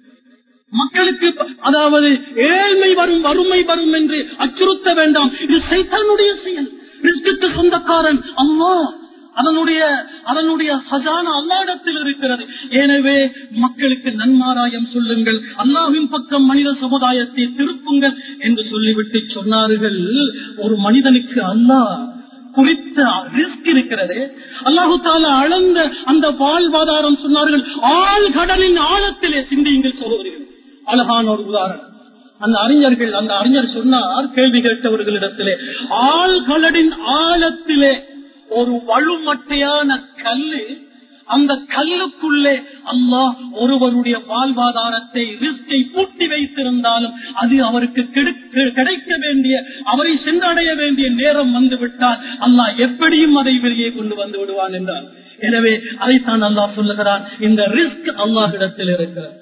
மக்களுக்கு அதாவது ஏழ்மை வரும் வறுமை வரும் என்று அச்சுறுத்த வேண்டாம் இது சைத்தானுடைய செயல் ரிஸ்க்கு சொந்தக்காரன் அம்மா அதனுடைய அதனுடைய ஹசான அல்லாடத்தில் இருக்கிறது எனவே மக்களுக்கு நன்மாராயம் சொல்லுங்கள் அல்லாவின் பக்கம் மனித சமுதாயத்தை திருப்புங்கள் என்று சொல்லிவிட்டு சொன்னார்கள் ஒரு மனிதனுக்கு அல்லாஹ் குறித்த ரிஸ்க் இருக்கிறது அல்லாஹு தாலா அளந்த அந்த வாழ்வாதாரம் சொன்னார்கள் ஆள் கடலின் ஆழத்திலே சிந்தியுங்கள் சகோதரிகள் அழகான ஒரு உதாரணம் அந்த அறிஞர்கள் அந்த அறிஞர் சொன்னார் கேள்வி கேட்டவர்களிடத்திலே ஆழ்கடலின் ஆழத்திலே ஒரு வலுமட்டையான கல்லு அந்த கல்லுக்குள்ளே அல்லாஹ் ஒருவருடைய வாழ்வாதாரத்தை ரிஸ்கை பூட்டி வைத்திருந்தாலும் அது அவருக்கு கிடைக்க வேண்டிய அவரை சென்றடைய வேண்டிய நேரம் வந்துவிட்டால் அல்லாஹ் எப்படியும் அதை வெளியே கொண்டு வந்து விடுவான் என்றார் எனவே அதைத்தான் அல்லாஹ் சொல்லுகிறான் இந்த ரிஸ்க் அல்லாஹிடத்தில் இருக்கிறது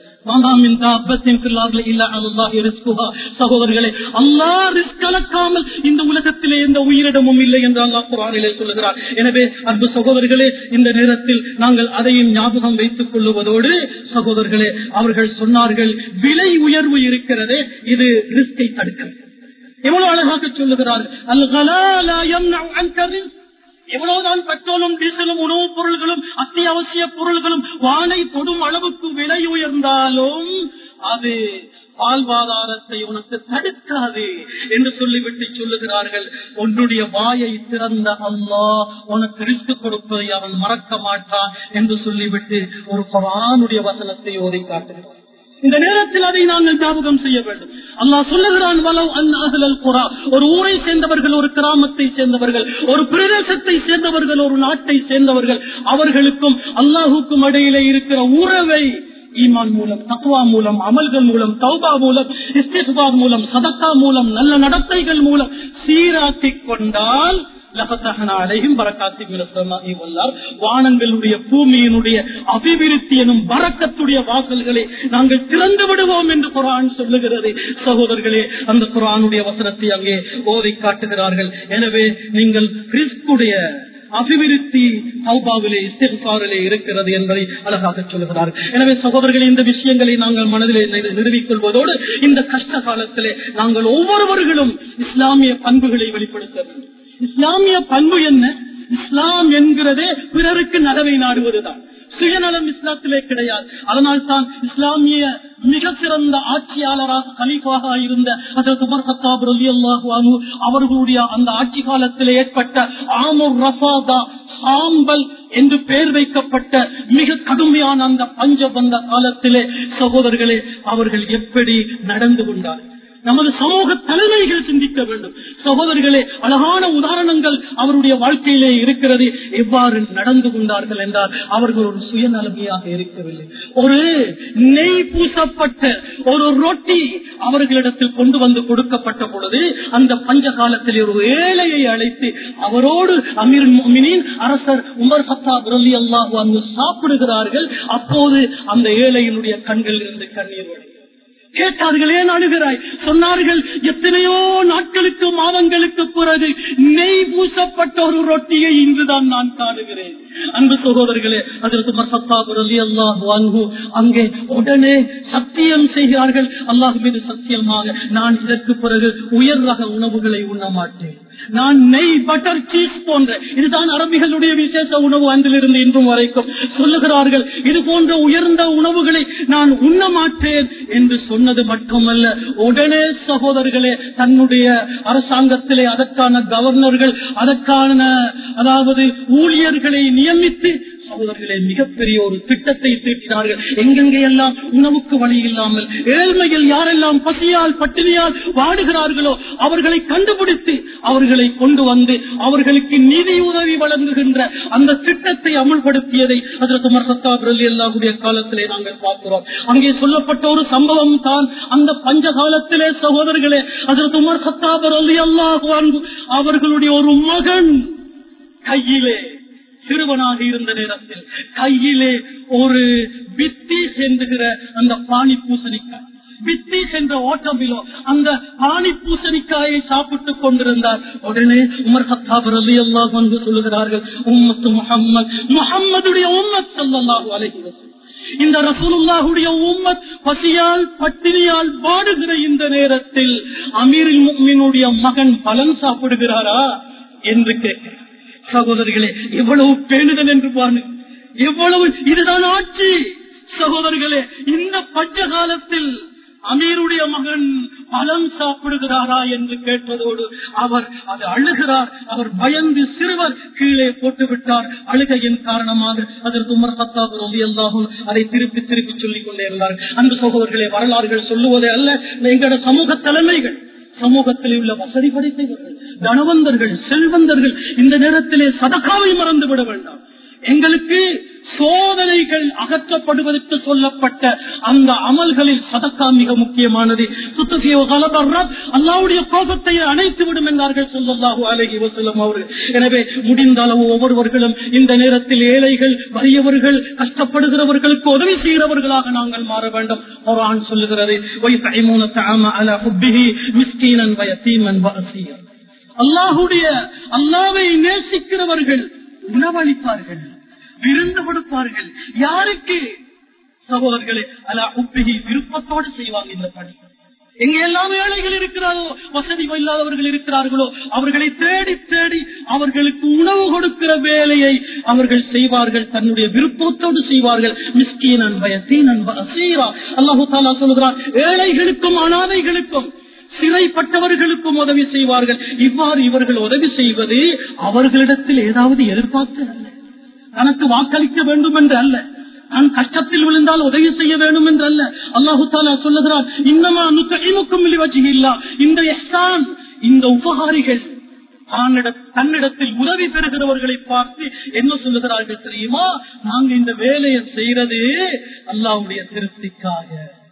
சகோதரர்களே அல்லா ரிஸ்க் கலக்காமல் இந்த உலகத்திலே எந்த உயிரிடமும் இல்லை என்று அல்லா குரானிலே சொல்லுகிறார் எனவே அன்பு சகோதரர்களே இந்த நேரத்தில் நாங்கள் அதையும் ஞாபகம் வைத்துக் கொள்ளுவதோடு சகோதரர்களே அவர்கள் சொன்னார்கள் விலை உயர்வு இருக்கிறது இது ரிஸ்கை தடுக்கிறது எவ்வளவு அழகாக சொல்லுகிறார் எவ்வளவுதான் பெட்ரோலும் டீசலும் உணவுப் பொருள்களும் அத்தியாவசிய பொருள்களும் வானை தொடும் அளவுக்கு விலை உயர்ந்தாலும் அது வாழ்வாதாரத்தை உனக்கு தடுக்காது என்று சொல்லிவிட்டு சொல்லுகிறார்கள் உன்னுடைய வாயை திறந்த அல்லா உனக்கு ரிஸ்க் கொடுப்பதை அவன் மறக்க மாட்டான் என்று சொல்லிவிட்டு ஒரு குரானுடைய வசனத்தை ஓதி காட்டுகிறான் இந்த நேரத்தில் அதை நாங்கள் ஞாபகம் செய்ய வேண்டும் அல்லாஹ் சொல்லுகிறான் வலவ் அந்நாகலல் குரா ஒரு ஊரை சேர்ந்தவர்கள் ஒரு கிராமத்தை சேர்ந்தவர்கள் ஒரு பிரதேசத்தை சேர்ந்தவர்கள் ஒரு நாட்டை சேர்ந்தவர்கள் அவர்களுக்கும் அல்லாஹுக்கும் இடையிலே இருக்கிற உறவை ஈமான் மூலம் தக்குவா மூலம் அமல்கள் மூலம் தௌபா மூலம் இஸ்திஃபார் மூலம் சதக்கா மூலம் நல்ல நடத்தைகள் மூலம் சீராக்கிக் கொண்டால் வானங்களுடைய பூமியினுடைய அபிவிருத்தி எனும் வரக்கத்துடைய வாசல்களை நாங்கள் திறந்து விடுவோம் என்று குரான் சொல்லுகிறது சகோதரர்களே அந்த குரானுடைய வசனத்தை அங்கே ஓதி காட்டுகிறார்கள் எனவே நீங்கள் கிறிஸ்துடைய அபிவிருத்தி சௌபாவிலே இஸ்திஃபாரிலே இருக்கிறது என்பதை அழகாக சொல்லுகிறார் எனவே சகோதரர்களே இந்த விஷயங்களை நாங்கள் மனதிலே நிறுவிக் கொள்வதோடு இந்த கஷ்ட காலத்திலே நாங்கள் ஒவ்வொருவர்களும் இஸ்லாமிய பண்புகளை வெளிப்படுத்த வேண்டும் இஸ்லாமிய பண்பு என்ன இஸ்லாம் என்கிறதே பிறருக்கு நலவை நாடுவதுதான் சுயநலம் இஸ்லாத்திலே கிடையாது அதனால் தான் இஸ்லாமிய மிக சிறந்த ஆட்சியாளராக கலீஃபாக இருந்த அதற்கு உமர் கத்தாப் ரலியல்லாஹு அன்ஹு அவர்களுடைய அந்த ஆட்சி காலத்தில் ஏற்பட்ட ஆமுர் ரஃபாதா சாம்பல் என்று பெயர் வைக்கப்பட்ட மிக கடுமையான அந்த பஞ்ச வந்த காலத்திலே சகோதரர்களே அவர்கள் எப்படி நடந்து கொண்டார்கள் நமது சமூக தலைமைகள் சிந்திக்க வேண்டும் சகோதரர்களே அழகான உதாரணங்கள் அவருடைய வாழ்க்கையிலே இருக்கிறது எவ்வாறு நடந்து கொண்டார்கள் என்றால் அவர்கள் ஒரு சுயநலமையாக இருக்கவில்லை ஒரு நெய் பூசப்பட்ட ஒரு ரொட்டி அவர்களிடத்தில் கொண்டு வந்து கொடுக்கப்பட்ட பொழுது அந்த பஞ்ச காலத்தில் ஒரு ஏழையை அழைத்து அவரோடு அமீர் மோமினின் அரசர் உமர் ஹத்தாப் ரலி அல்லாஹு சாப்பிடுகிறார்கள் அப்போது அந்த ஏழையினுடைய கண்களில் இருந்து கண்ணீர் வழி கேட்டார்கள் ஏன் அழுகிறாய் சொன்னார்கள் எத்தனையோ நாட்களுக்கு மாதங்களுக்கு பிறகு நெய் பூசப்பட்ட ஒரு ரொட்டியை இன்றுதான் நான் காணுகிறேன் அன்பு சகோதரர்களே அதற்கு அல்லாஹு அங்கே உடனே சத்தியம் செய்கிறார்கள் அல்லாஹ் மீது சத்தியமாக நான் இதற்கு பிறகு உயர் ரக உணவுகளை உண்ண மாட்டேன் நான் நெய் பட்டர் சீஸ் போன்ற இதுதான் அரபிகளுடைய விசேஷ உணவு அன்றிலிருந்து இன்றும் வரைக்கும் சொல்லுகிறார்கள் இது போன்ற உயர்ந்த உணவுகளை நான் உண்ண மாட்டேன் என்று சொன்னது மட்டுமல்ல உடனே சகோதரர்களே தன்னுடைய அரசாங்கத்திலே அதற்கான கவர்னர்கள் அதற்கான அதாவது ஊழியர்களை நியமித்து சகோதரர்களே மிகப்பெரிய ஒரு திட்டத்தை தீட்டினார்கள் எங்கெங்கே எல்லாம் உணவுக்கு வழி இல்லாமல் ஏழ்மையில் யாரெல்லாம் பசியால் பட்டினியால் வாடுகிறார்களோ அவர்களை கண்டுபிடித்து அவர்களை கொண்டு வந்து அவர்களுக்கு நிதி உதவி வழங்குகின்ற அந்த திட்டத்தை அமுல்படுத்தியதை அதற்கு மர்சத்தாப் எல்லாருடைய காலத்திலே நாங்கள் பார்க்கிறோம் அங்கே சொல்லப்பட்ட ஒரு சம்பவம் தான் அந்த பஞ்ச காலத்திலே சகோதரர்களே அதற்கு உமர் சத்தாப் அல்லாஹு அவர்களுடைய ஒரு மகன் கையிலே சிறுவனாக இருந்த நேரத்தில் கையிலே ஒரு பித்தி சென்றுகிற அந்த பானி பூசணிக்காய் பித்தி சென்ற ஓட்டமிலோ அந்த பானி பூசணிக்காயை சாப்பிட்டுக் கொண்டிருந்தார் உடனே உமர் ஹத்தாபர் அலி அல்லாஹ் வந்து சொல்லுகிறார்கள் உம்மத்து முகம்மது முகம்மதுடைய உம்மத் சல்லாஹூ அலைகிறது இந்த ரசூலுல்லாஹுடைய உம்மத் பசியால் பட்டினியால் வாடுகிற இந்த நேரத்தில் அமீரில் முக்மினுடைய மகன் பலன் சாப்பிடுகிறாரா என்று கேட்கிறார் சகோதரிகளே எவ்வளவு பேணுதல் என்று பாருங்க எவ்வளவு இதுதான் ஆட்சி சகோதரர்களே இந்த பஞ்ச காலத்தில் அமீருடைய மகன் பழம் சாப்பிடுகிறாரா என்று கேட்டதோடு அவர் அது அழுகிறார் அவர் பயந்து சிறுவர் கீழே போட்டு விட்டார் அழுகையின் காரணமாக அதற்கு உமர் சத்தாபு எல்லாகும் அதை திருப்பி திருப்பி சொல்லிக் கொண்டே இருந்தார் அந்த சகோதரர்களே வரலாறுகள் சொல்லுவதே அல்ல எங்களோட சமூக தலைமைகள் சமூகத்தில் உள்ள வசதி படைத்தவர்கள் தனவந்தர்கள் செல்வந்தர்கள் இந்த நேரத்திலே சதக்காவை மறந்து விட வேண்டாம் எங்களுக்கு சோதனைகள் அகற்றப்படுவதற்கு சொல்லப்பட்ட அந்த அமல்களில் சதக்கா மிக முக்கியமானது அல்லாவுடைய கோபத்தை அணைத்து விடும் என்றார்கள் சொல்லல்லாஹு அலஹி வசல்லம் அவர்கள் எனவே முடிந்த அளவு ஒவ்வொருவர்களும் இந்த நேரத்தில் ஏழைகள் வறியவர்கள் கஷ்டப்படுகிறவர்களுக்கு உதவி செய்கிறவர்களாக நாங்கள் மாற வேண்டும் ஒரு ஆண் சொல்லுகிறது அல்லாஹுடைய அல்லாவை நேசிக்கிறவர்கள் உணவளிப்பார்கள் விருந்து கொடுப்பார்கள் யாருக்கு சகோதரர்களே அலா உப்பிகி விருப்பத்தோடு செய்வாங்க இந்த பணி எங்க எல்லாம் ஏழைகள் இருக்கிறாரோ வசதி இல்லாதவர்கள் இருக்கிறார்களோ அவர்களை தேடி தேடி அவர்களுக்கு உணவு கொடுக்கிற வேலையை அவர்கள் செய்வார்கள் தன்னுடைய விருப்பத்தோடு செய்வார்கள் மிஸ்கீன் அன்பயத்தீன் அன்ப அசீரா அல்லாஹு தாலா சொல்கிறார் ஏழைகளுக்கும் அனாதைகளுக்கும் சிறைப்பட்டவர்களுக்கும் உதவி செய்வார்கள் இவ்வாறு இவர்கள் உதவி செய்வது அவர்களிடத்தில் ஏதாவது எதிர்பார்த்து அல்ல தனக்கு வாக்களிக்க வேண்டும் என்று அல்ல நான் கஷ்டத்தில் விழுந்தால் உதவி செய்ய வேண்டும் என்று அல்ல அல்லாஹு தாலா சொல்லுகிறார் இன்னமா நுத்தைமுக்கும் இல்லா இந்த எஹ்சான் இந்த உபகாரிகள் தானிட- தன்னிடத்தில் உதவி பெறுகிறவர்களை பார்த்து என்ன சொல்லுகிறார்கள் தெரியுமா நாங்க இந்த வேலையை செய்யறது அல்லாவுடைய திருப்திக்காக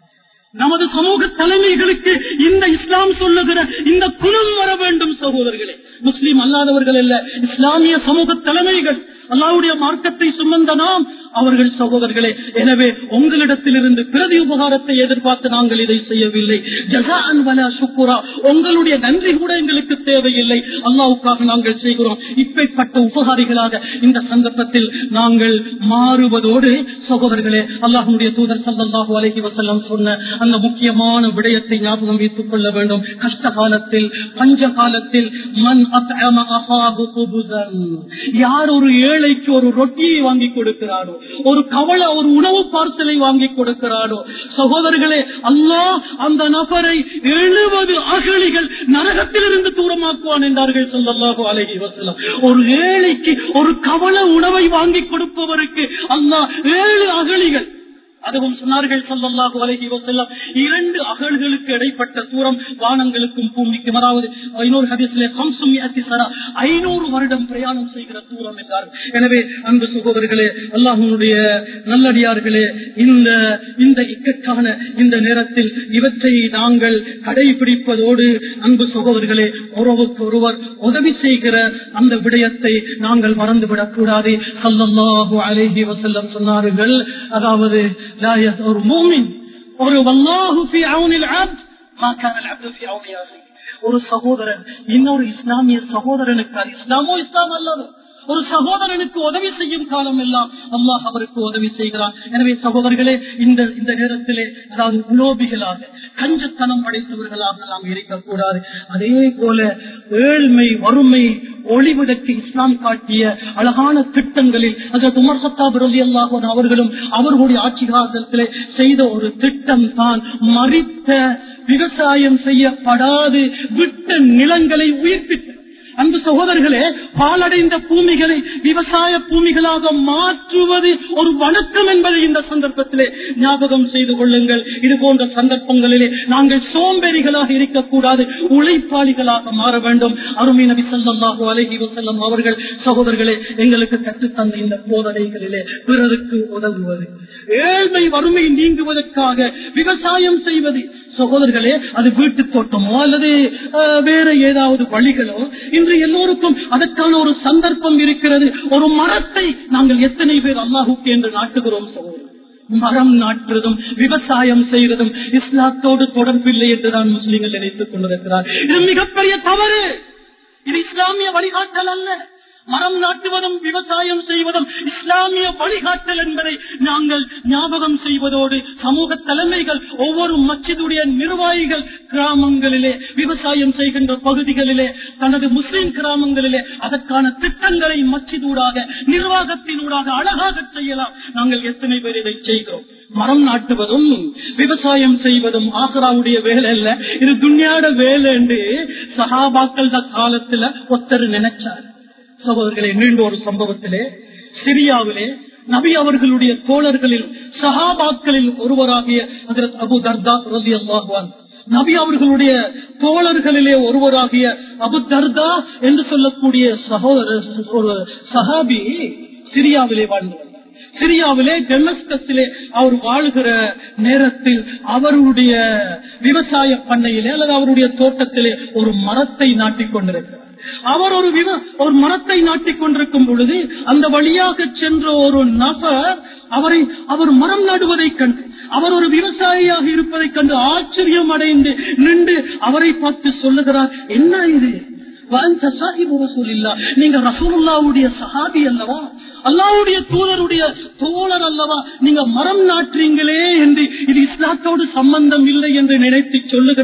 நமது சமூக தலைமைகளுக்கு இந்த இஸ்லாம் சொல்லுகிற இந்த குணம் வர வேண்டும் சகோதரர்களே முஸ்லீம் அல்லாதவர்கள் அல்ல இஸ்லாமிய சமூக தலைமைகள் அல்லாவுடைய மார்க்கத்தை சுமந்த நாம் அவர்கள் சகோதரர்களே எனவே உங்களிடத்திலிருந்து பிரதி உபகாரத்தை எதிர்பார்த்து நாங்கள் இதை செய்யவில்லை ஜசான் வலா சுக்குரா உங்களுடைய நன்றி கூட எங்களுக்கு தேவையில்லை அல்லாவுக்காக நாங்கள் செய்கிறோம் இப்பேற்பட்ட உபகாரிகளாக இந்த சந்தர்ப்பத்தில் நாங்கள் மாறுவதோடு சகோதரர்களே அல்லாஹுடைய தூதர் சல்லாஹூ அலஹி வசல்லம் சொன்ன அந்த முக்கியமான விடயத்தை ஞாபகம் வைத்துக் கொள்ள வேண்டும் கஷ்ட காலத்தில் பஞ்ச காலத்தில் மண் அத்அம அஹாஹு குபுதன். யார் ஒரு ஏழைக்கு ஒரு ரொட்டியை வாங்கி கொடுக்கிறாரோ ஒரு கவலை ஒரு உணவு பார்சலை வாங்கி கொடுக்கிறாரோ சகோதரர்களே அல்லாஹ் அந்த நபரை எழுபது அகழிகள் நரகத்திலிருந்து தூரமாக்குவான் என்றார்கள் சொல்லல்லாஹு அலைஹி வஸல்லம் ஒரு ஏழைக்கு ஒரு கவலை உணவை வாங்கி கொடுப்பவருக்கு அல்லாஹ் ஏழு அகழிகள் அதுவும் சொன்னார்கள் சொல்லல்லாஹு அலைஹி வஸல்லம் இரண்டு அகல்களுக்கு இடைப்பட்ட தூரம் வானங்களுக்கும் பூமிக்கும் அதாவது ஐநூறு ஹதீஸ்ல ஹம்சும் மிஅத்தி சரா ஐநூறு வருடம் பிரயாணம் செய்கிற தூரம் என்றார் எனவே அன்பு சகோதரர்களே அல்லாஹ்வுடைய நல்லடியார்களே இந்த இந்த இக்கட்டான இந்த நேரத்தில் இவற்றை நாங்கள் கடைபிடிப்பதோடு அன்பு சகோதரர்களே ஒருவருக்கு ஒருவர் உதவி செய்கிற அந்த விடயத்தை நாங்கள் மறந்துவிடக் கூடாது சல்லல்லாஹு அலைஹி வஸல்லம் சொன்னார்கள் அதாவது லா யஸ்- ஒரு மூமின் ஒரு வல்லாஹு ஃபி அவுனில் அப்த் மா கான அல் அப்து ஃபி அவுனி அஹி. ஒரு சகோதரன் இன்னொரு இஸ்லாமிய சகோதரனுக்கு அது இஸ்லாமோ இஸ்லாம் அல்லது ஒரு சகோதரனுக்கு உதவி செய்யும் காலம் எல்லாம் அல்லாஹ் அவருக்கு உதவி செய்கிறான் எனவே சகோதரர்களே இந்த இந்த நேரத்திலே அதாவது உலோபிகளாக கஞ்சத்தனம் படைத்தவர்களாக நாம் இருக்கக்கூடாது அதே போல ஏழ்மை வறுமை ஒளிவிடக்கு இஸ்லாம் காட்டிய அழகான திட்டங்களில் அதற்கு உமர் சத்தாப் ரலி அல்லாஹன் அவர்களும் அவர்களுடைய ஆட்சி காலத்திலே செய்த ஒரு திட்டம் தான் மறித்த விவசாயம் செய்யப்படாது விட்ட நிலங்களை உயிர்ப்பித்த அன்பு சகோதரர்களே பாலடைந்த பூமிகளை விவசாய பூமிகளாக மாற்றுவது ஒரு வணக்கம் என்பதை இந்த சந்தர்ப்பத்திலே ஞாபகம் செய்து கொள்ளுங்கள் இது போன்ற சந்தர்ப்பங்களிலே நாங்கள் சோம்பேறிகளாக இருக்கக்கூடாது உழைப்பாளிகளாக மாற வேண்டும் அருமை நபி ஸல்லல்லாஹு அலைஹி வஸல்லம் அவர்கள் சகோதரர்களே எங்களுக்கு கற்றுத்தந்த இந்த போதனைகளிலே பிறருக்கு உதவுவது ஏழ்மை வறுமை நீங்குவதற்காக விவசாயம் செய்வது சகோதரர்களே அது வீட்டு தோட்டமோ அல்லது அஹ், வேற ஏதாவது வழிகளோ இன்று எல்லோருக்கும் அதற்கான ஒரு சந்தர்ப்பம் இருக்கிறது ஒரு மரத்தை நாங்கள் எத்தனை பேர் அல்லாஹுக்கு என்று நாட்டுகிறோம் சகோதரர் மரம் நாட்டுறதும் விவசாயம் செய்வதும் இஸ்லாத்தோடு தொடர்பில்லை என்றுதான் முஸ்லீம்கள் நினைத்துக் கொண்டிருக்கிறார் இது மிகப்பெரிய தவறு இது இஸ்லாமிய வழிகாட்டல் அல்ல மரம் நாட்டுவதும் விவசாயம் செய்வதும் இஸ்லாமிய வழிகாட்டல் என்பதை நாங்கள் ஞாபகம் செய்வதோடு சமூக தலைமைகள் ஒவ்வொரு மச்சிதுடைய நிர்வாகிகள் கிராமங்களிலே விவசாயம் செய்கின்ற பகுதிகளிலே தனது முஸ்லிம் கிராமங்களிலே அதற்கான திட்டங்களை மச்சிதூடாக நிர்வாகத்தினூடாக அழகாக செய்யலாம் நாங்கள் எத்தனை பேர் இதை செய்கிறோம் மரம் நாட்டுவதும் விவசாயம் செய்வதும் ஆசராவுடைய வேலை அல்ல இது துன்யாட வேலை என்று சகாபாக்கள் காலத்துல ஒத்தர் நினைச்சார் சகோதரர்களை மீண்டும் ஒரு சம்பவத்திலே சிரியாவிலே நபி அவர்களுடைய தோழர்களில் சஹாபாக்களில் ஒருவராகிய ஹஜரத் அபு தர்தா ரலி அல்லாஹுவான் நபி அவர்களுடைய தோழர்களிலே ஒருவராகிய அபு தர்தா என்று சொல்லக்கூடிய சகோதரர் ஒரு சஹாபி சிரியாவிலே வாழ்ந்து வந்தார். சிரியாவிலே டெமஸ்கஸிலே அவர் வாழுகிற நேரத்தில் அவருடைய விவசாய பண்ணையிலே அல்லது அவருடைய தோட்டத்திலே ஒரு மரத்தை நாட்டிக் கொண்டிருக்கிறார் அவர் ஒரு விவ ஒரு மரத்தை நாட்டிக் கொண்டிருக்கும் பொழுது அந்த வழியாக சென்ற ஒரு நபர் அவரை அவர் மரம் நடுவதைக் கண்டு அவர் ஒரு விவசாயியாக இருப்பதைக் கண்டு ஆச்சரியம் அடைந்து நின்று அவரை பார்த்து சொல்லுகிறார் என்ன இது வஅன்த சாஹிபு ரசூலில்லாஹ். நீங்க ரசூலுல்லாவுடைய சஹாபி அல்லவா அல்லாவுடைய தூதருடைய தோழர் அல்லவா நீங்க மரம் நாட்டுறீங்களே என்று இது இஸ்லாத்தோடு சம்பந்தம் இல்லை என்று நினைத்து சொல்லுகின்ற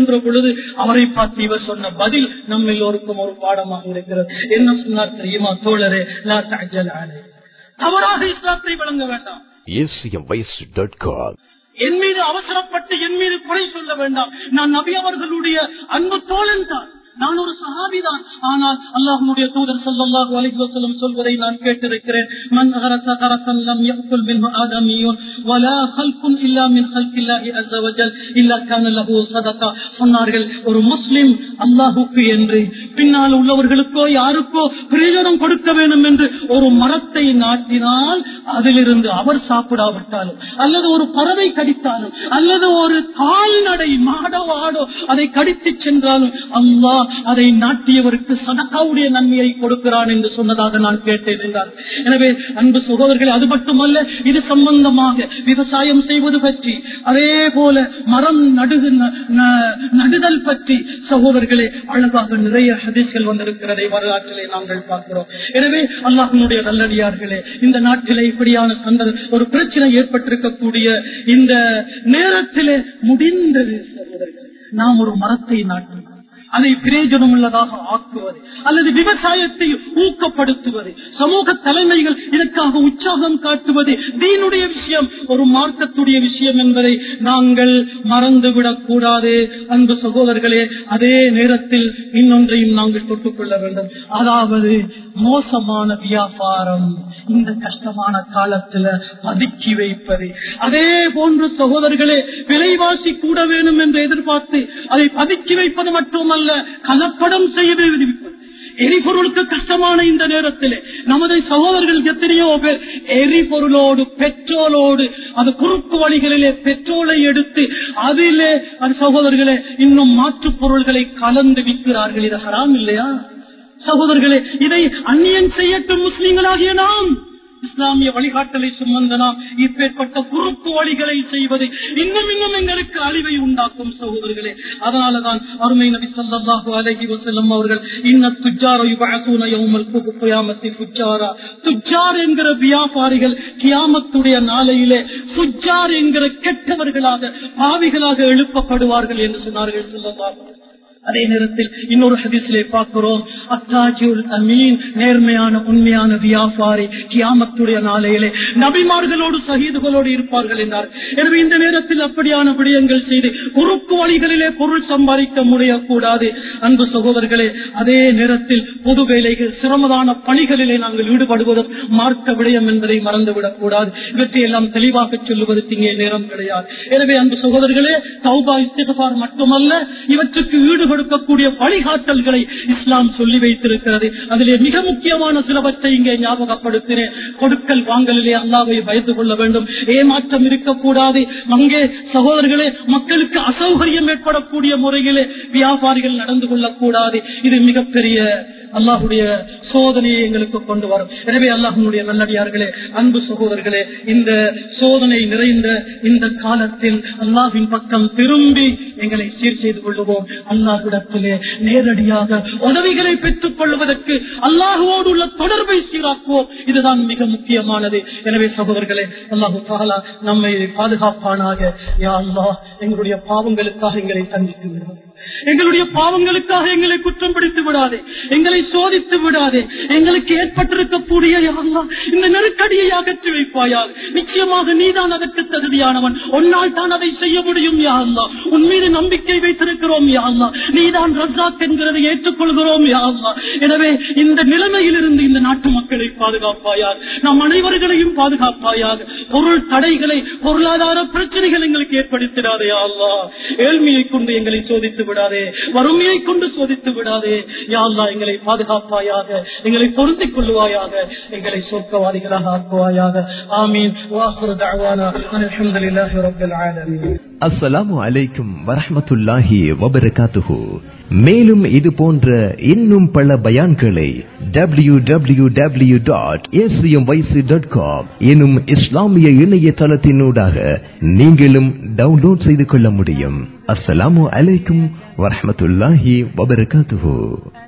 சொல்கின்ற பொழுது அவரை பார்த்து இவர் சொன்ன பதில் நம்ம எல்லோருக்கும் ஒரு பாடமாக இருக்கிறது என்ன சொன்னார் தெரியுமா தோழரே லா தஅஜல் அலை தவறாக இஸ்லாத்தை வழங்க வேண்டாம் acmvoice.com. என் மீது அவசரப்பட்டு என் மீது குறை சொல்ல வேண்டாம் நான் நபி அவர்களுடைய அன்பு தோழன் தான் நான் ஒரு சஹாபிதான் ஆனால் அல்லாஹ்வுடைய தூதர் ஸல்லல்லாஹு அலைஹி வஸல்லம் சொல்வதை நான் கேட்டிருக்கிறேன் மன் அகரஸ கரஸன் லம் யأكل منه ஆதமியுன் ولا خلق الا من خلق الله عز وجل الا كان له صدقه சொன்னார்கள் ஒரு முஸ்லிம் அல்லாஹ்வுக்கு என்று பின்னால் உள்ளவர்களுக்கோ யாருக்கோ பிரயோஜனம் கொடுக்க வேண்டும் என்று ஒரு மரத்தை நாட்டினால் அதிலிருந்து அவர் சாப்பிடாவிட்டாலும் அல்லது ஒரு பறவை கடித்தாலும் அல்லது ஒரு கால்நடை மாடோ ஆடோ அதை கடித்து சென்றாலும் அல்லாஹ் அதை நாட்டியவருக்கு சதக்காவுடைய நன்மையை கொடுக்கிறான் என்று சொன்னதாக நான் கேட்டேன் என்றார் எனவே அன்பு சகோதரர்களே அது மட்டுமல்ல இது சம்பந்தமாக விவசாயம் செய்வது பற்றி அதே போல மரம் நடுகு ந- ந- நடுதல் பற்றி சகோதரர்களே அழகாக நிறைய ஹதீஸ்கள் வந்திருக்கிறதை வரலாற்றிலே நாங்கள் பார்க்கிறோம் எனவே அல்லாஹினுடைய நல்லடியார்களே இந்த நாட்டிலே இப்படியான சந்தர் ஒரு பிரச்சனை ஏற்பட்டிருக்கக்கூடிய இந்த நேரத்திலே முடிந்தது சகோதரர்களே நாம் ஒரு மரத்தை நாட்டினோம் அதை பிரயோஜனம் உள்ளதாக ஆக்குவது அல்லது விவசாயத்தை ஊக்கப்படுத்துவது சமூக தலைமைகள் இதற்காக உற்சாகம் காட்டுவது தீனுடைய விஷயம் ஒரு மார்க்கத்துடைய விஷயம் என்பதை நாங்கள் மறந்துவிடக் கூடாது அன்பு சகோதரர்களே அதே நேரத்தில் இன்னொன்றையும் நாங்கள் தொட்டுக்கொள்ள வேண்டும் அதாவது மோசமான வியாபாரம் இந்த கஷ்டமான காலத்துல பதுக்கி வைப்பது அதே போன்று சகோதரர்களே விலைவாசி கூட வேணும் என்று எதிர்பார்த்து அதை பதுக்கி வைப்பது மட்டுமல்ல கலப்படம் செய்து விடுவிப்பது எரிபொருளுக்கு கஷ்டமான இந்த நேரத்திலே நமது சகோதரர்கள் எத்தனையோ பேர் எரிபொருளோடு பெட்ரோலோடு அது குறுக்கு வழிகளிலே பெட்ரோலை எடுத்து அதிலே அது சகோதரர்களே இன்னும் மாற்றுப் பொருள்களை கலந்து விற்கிறார்கள் இது ஹராம் இல்லையா சகோதரர்களே இதை அந்நியன் செய்யட்டும் முஸ்லீம்களாகிய நாம் இஸ்லாமிய வழிகாட்டலை சுமந்த நாம் இப்பேற்பட்ட குறுக்கு வழிகளை செய்வது இன்னும் இன்னும் எங்களுக்கு அழிவை உண்டாக்கும் சகோதரர்களே அதனாலதான் அருமை நபி ஸல்லல்லாஹு அலைஹி வஸல்லம் அவர்கள் இன்ன துஜ்ஜார யுபஅஸூன யௌமல் கியாமத்தி ஃபுஜ்ஜாரா துஜ்ஜார் என்கிற வியாபாரிகள் கியாமத்துடைய நாளையிலே ஃபுஜ்ஜார் என்கிற கெட்டவர்களாக பாவிகளாக எழுப்பப்படுவார்கள் என்று சொன்னார்கள் ஸல்லல்லாஹு அலைஹி வஸல்லம். அதே நேரத்தில் இன்னொரு ஹதீஸிலே பார்க்கிறோம் அத்தாஜுல் அமீன் நேர்மையான உண்மையான வியாபாரி கியாமத்துடைய நாளையிலே நபிமார்களோடு சகிதுகளோடு இருப்பார்கள் என்றார் எனவே இந்த நேரத்தில் அப்படியான விடயங்கள் செய்து குறுக்கு வழிகளிலே பொருள் சம்பாதிக்க முடியக்கூடாது அன்பு சகோதரர்களே அதே நேரத்தில் பொது வேலைகள் சிரமதான பணிகளிலே நாங்கள் ஈடுபடுவதும் மார்க்க விடயம் என்பதை மறந்துவிடக் கூடாது இவற்றையெல்லாம் தெளிவாக சொல்லுவது இங்கே நேரம் கிடையாது எனவே அன்பு சகோதரர்களே தௌபா இஸ்திகபார் மட்டுமல்ல இவற்றுக்கு ஈடுபடுத்தக்கூடிய வழிகாட்டல்களை இஸ்லாம் சொல்லி வைத்திருக்கிறது அதிலே மிக முக்கியமான சிலவற்றை இங்கே ஞாபகப்படுத்தினேன் கொடுக்கல் வாங்கலிலே அல்லாவை பயந்து கொள்ள வேண்டும் ஏமாற்றம் இருக்கக்கூடாது அங்கே சகோதரர்களே மக்களுக்கு அசௌகரியம் ஏற்படக்கூடிய முறையிலே வியாபாரிகள் நடந்து கொள்ளக்கூடாது இது மிகப்பெரிய அல்லாஹுடைய சோதனையை எங்களுக்கு கொண்டு வரும் எனவே அல்லாஹனுடைய நல்லடியார்களே அன்பு சகோதரர்களே இந்த சோதனை நிறைந்த இந்த காலத்தில் அல்லாஹின் பக்கம் திரும்பி எங்களை சீர் செய்து கொள்ளுவோம் அல்லாஹிடத்திலே நேரடியாக உதவிகளை பெற்றுக் கொள்வதற்கு அல்லாஹுவோடு உள்ள தொடர்பை சீராக்குவோம் இதுதான் மிக முக்கியமானது எனவே சகோதரர்களே அல்லாஹு தாலா நம்மை பாதுகாப்பானாக யா அல்லாஹ் எங்களுடைய பாவங்களுக்காக எங்களை தண்டித்து விடுவோம் எங்களுடைய பாவங்களுக்காக எங்களை குற்றம் பிடித்து விடாதே எங்களை சோதித்து விடாதே எங்களுக்கு ஏற்பட்டிருக்கக்கூடிய யா அல்லாஹ், இந்த நெருக்கடியை அகற்றி வைப்பாயால் நிச்சயமாக நீதான் அதற்கு தகுதியானவன் உன்னால் தான் அதை செய்ய முடியும் யா அல்லாஹ். உன் மீது நம்பிக்கை வைத்திருக்கிறோம் யா அல்லாஹ். நீதான் ரஜாக் என்கிறதை ஏற்றுக்கொள்கிறோம் யா அல்லாஹ். எனவே இந்த நிலைமையிலிருந்து இந்த நாட்டு மக்களை பாதுகாப்பாயாக நம் அனைவர்களையும் பாதுகாப்பாயாக பொருள் தடைகளை பொருளாதார பிரச்சனைகள் எங்களுக்கு ஏற்படுத்திடாதே யா அல்லாஹ் ஏழ்மையை கொண்டு எங்களை சோதித்து விடாதே வறுமையை கொண்டு சோதித்து விடாதே யா அல்லாஹ் எங்களை பாதுகாப்பாயாக எங்களை பொருந்திக் கொள்ளுவாயாக எங்களை சொர்க்கவாதிகளாக ஆக்குவாயாக ஆமீன் வாஹுரு தஅவானா அல்ஹம்துலில்லாஹி ரப்பில் ஆலமீன் அஸ்ஸலாமு அலைக்கும் வரஹ்மத்துல்லாஹி வபரகாத்துஹு மேலும் இது போன்ற இன்னும் பல பயான்களை W W W dot dot com எனும் இஸ்லாமிய இணையதளத்தினூடாக நீங்களும் டவுன்லோட் செய்து கொள்ள முடியும் அஸ்ஸலாமு அலைக்கும் வரஹ்மத்துல்லாஹி வபரகாத்துஹு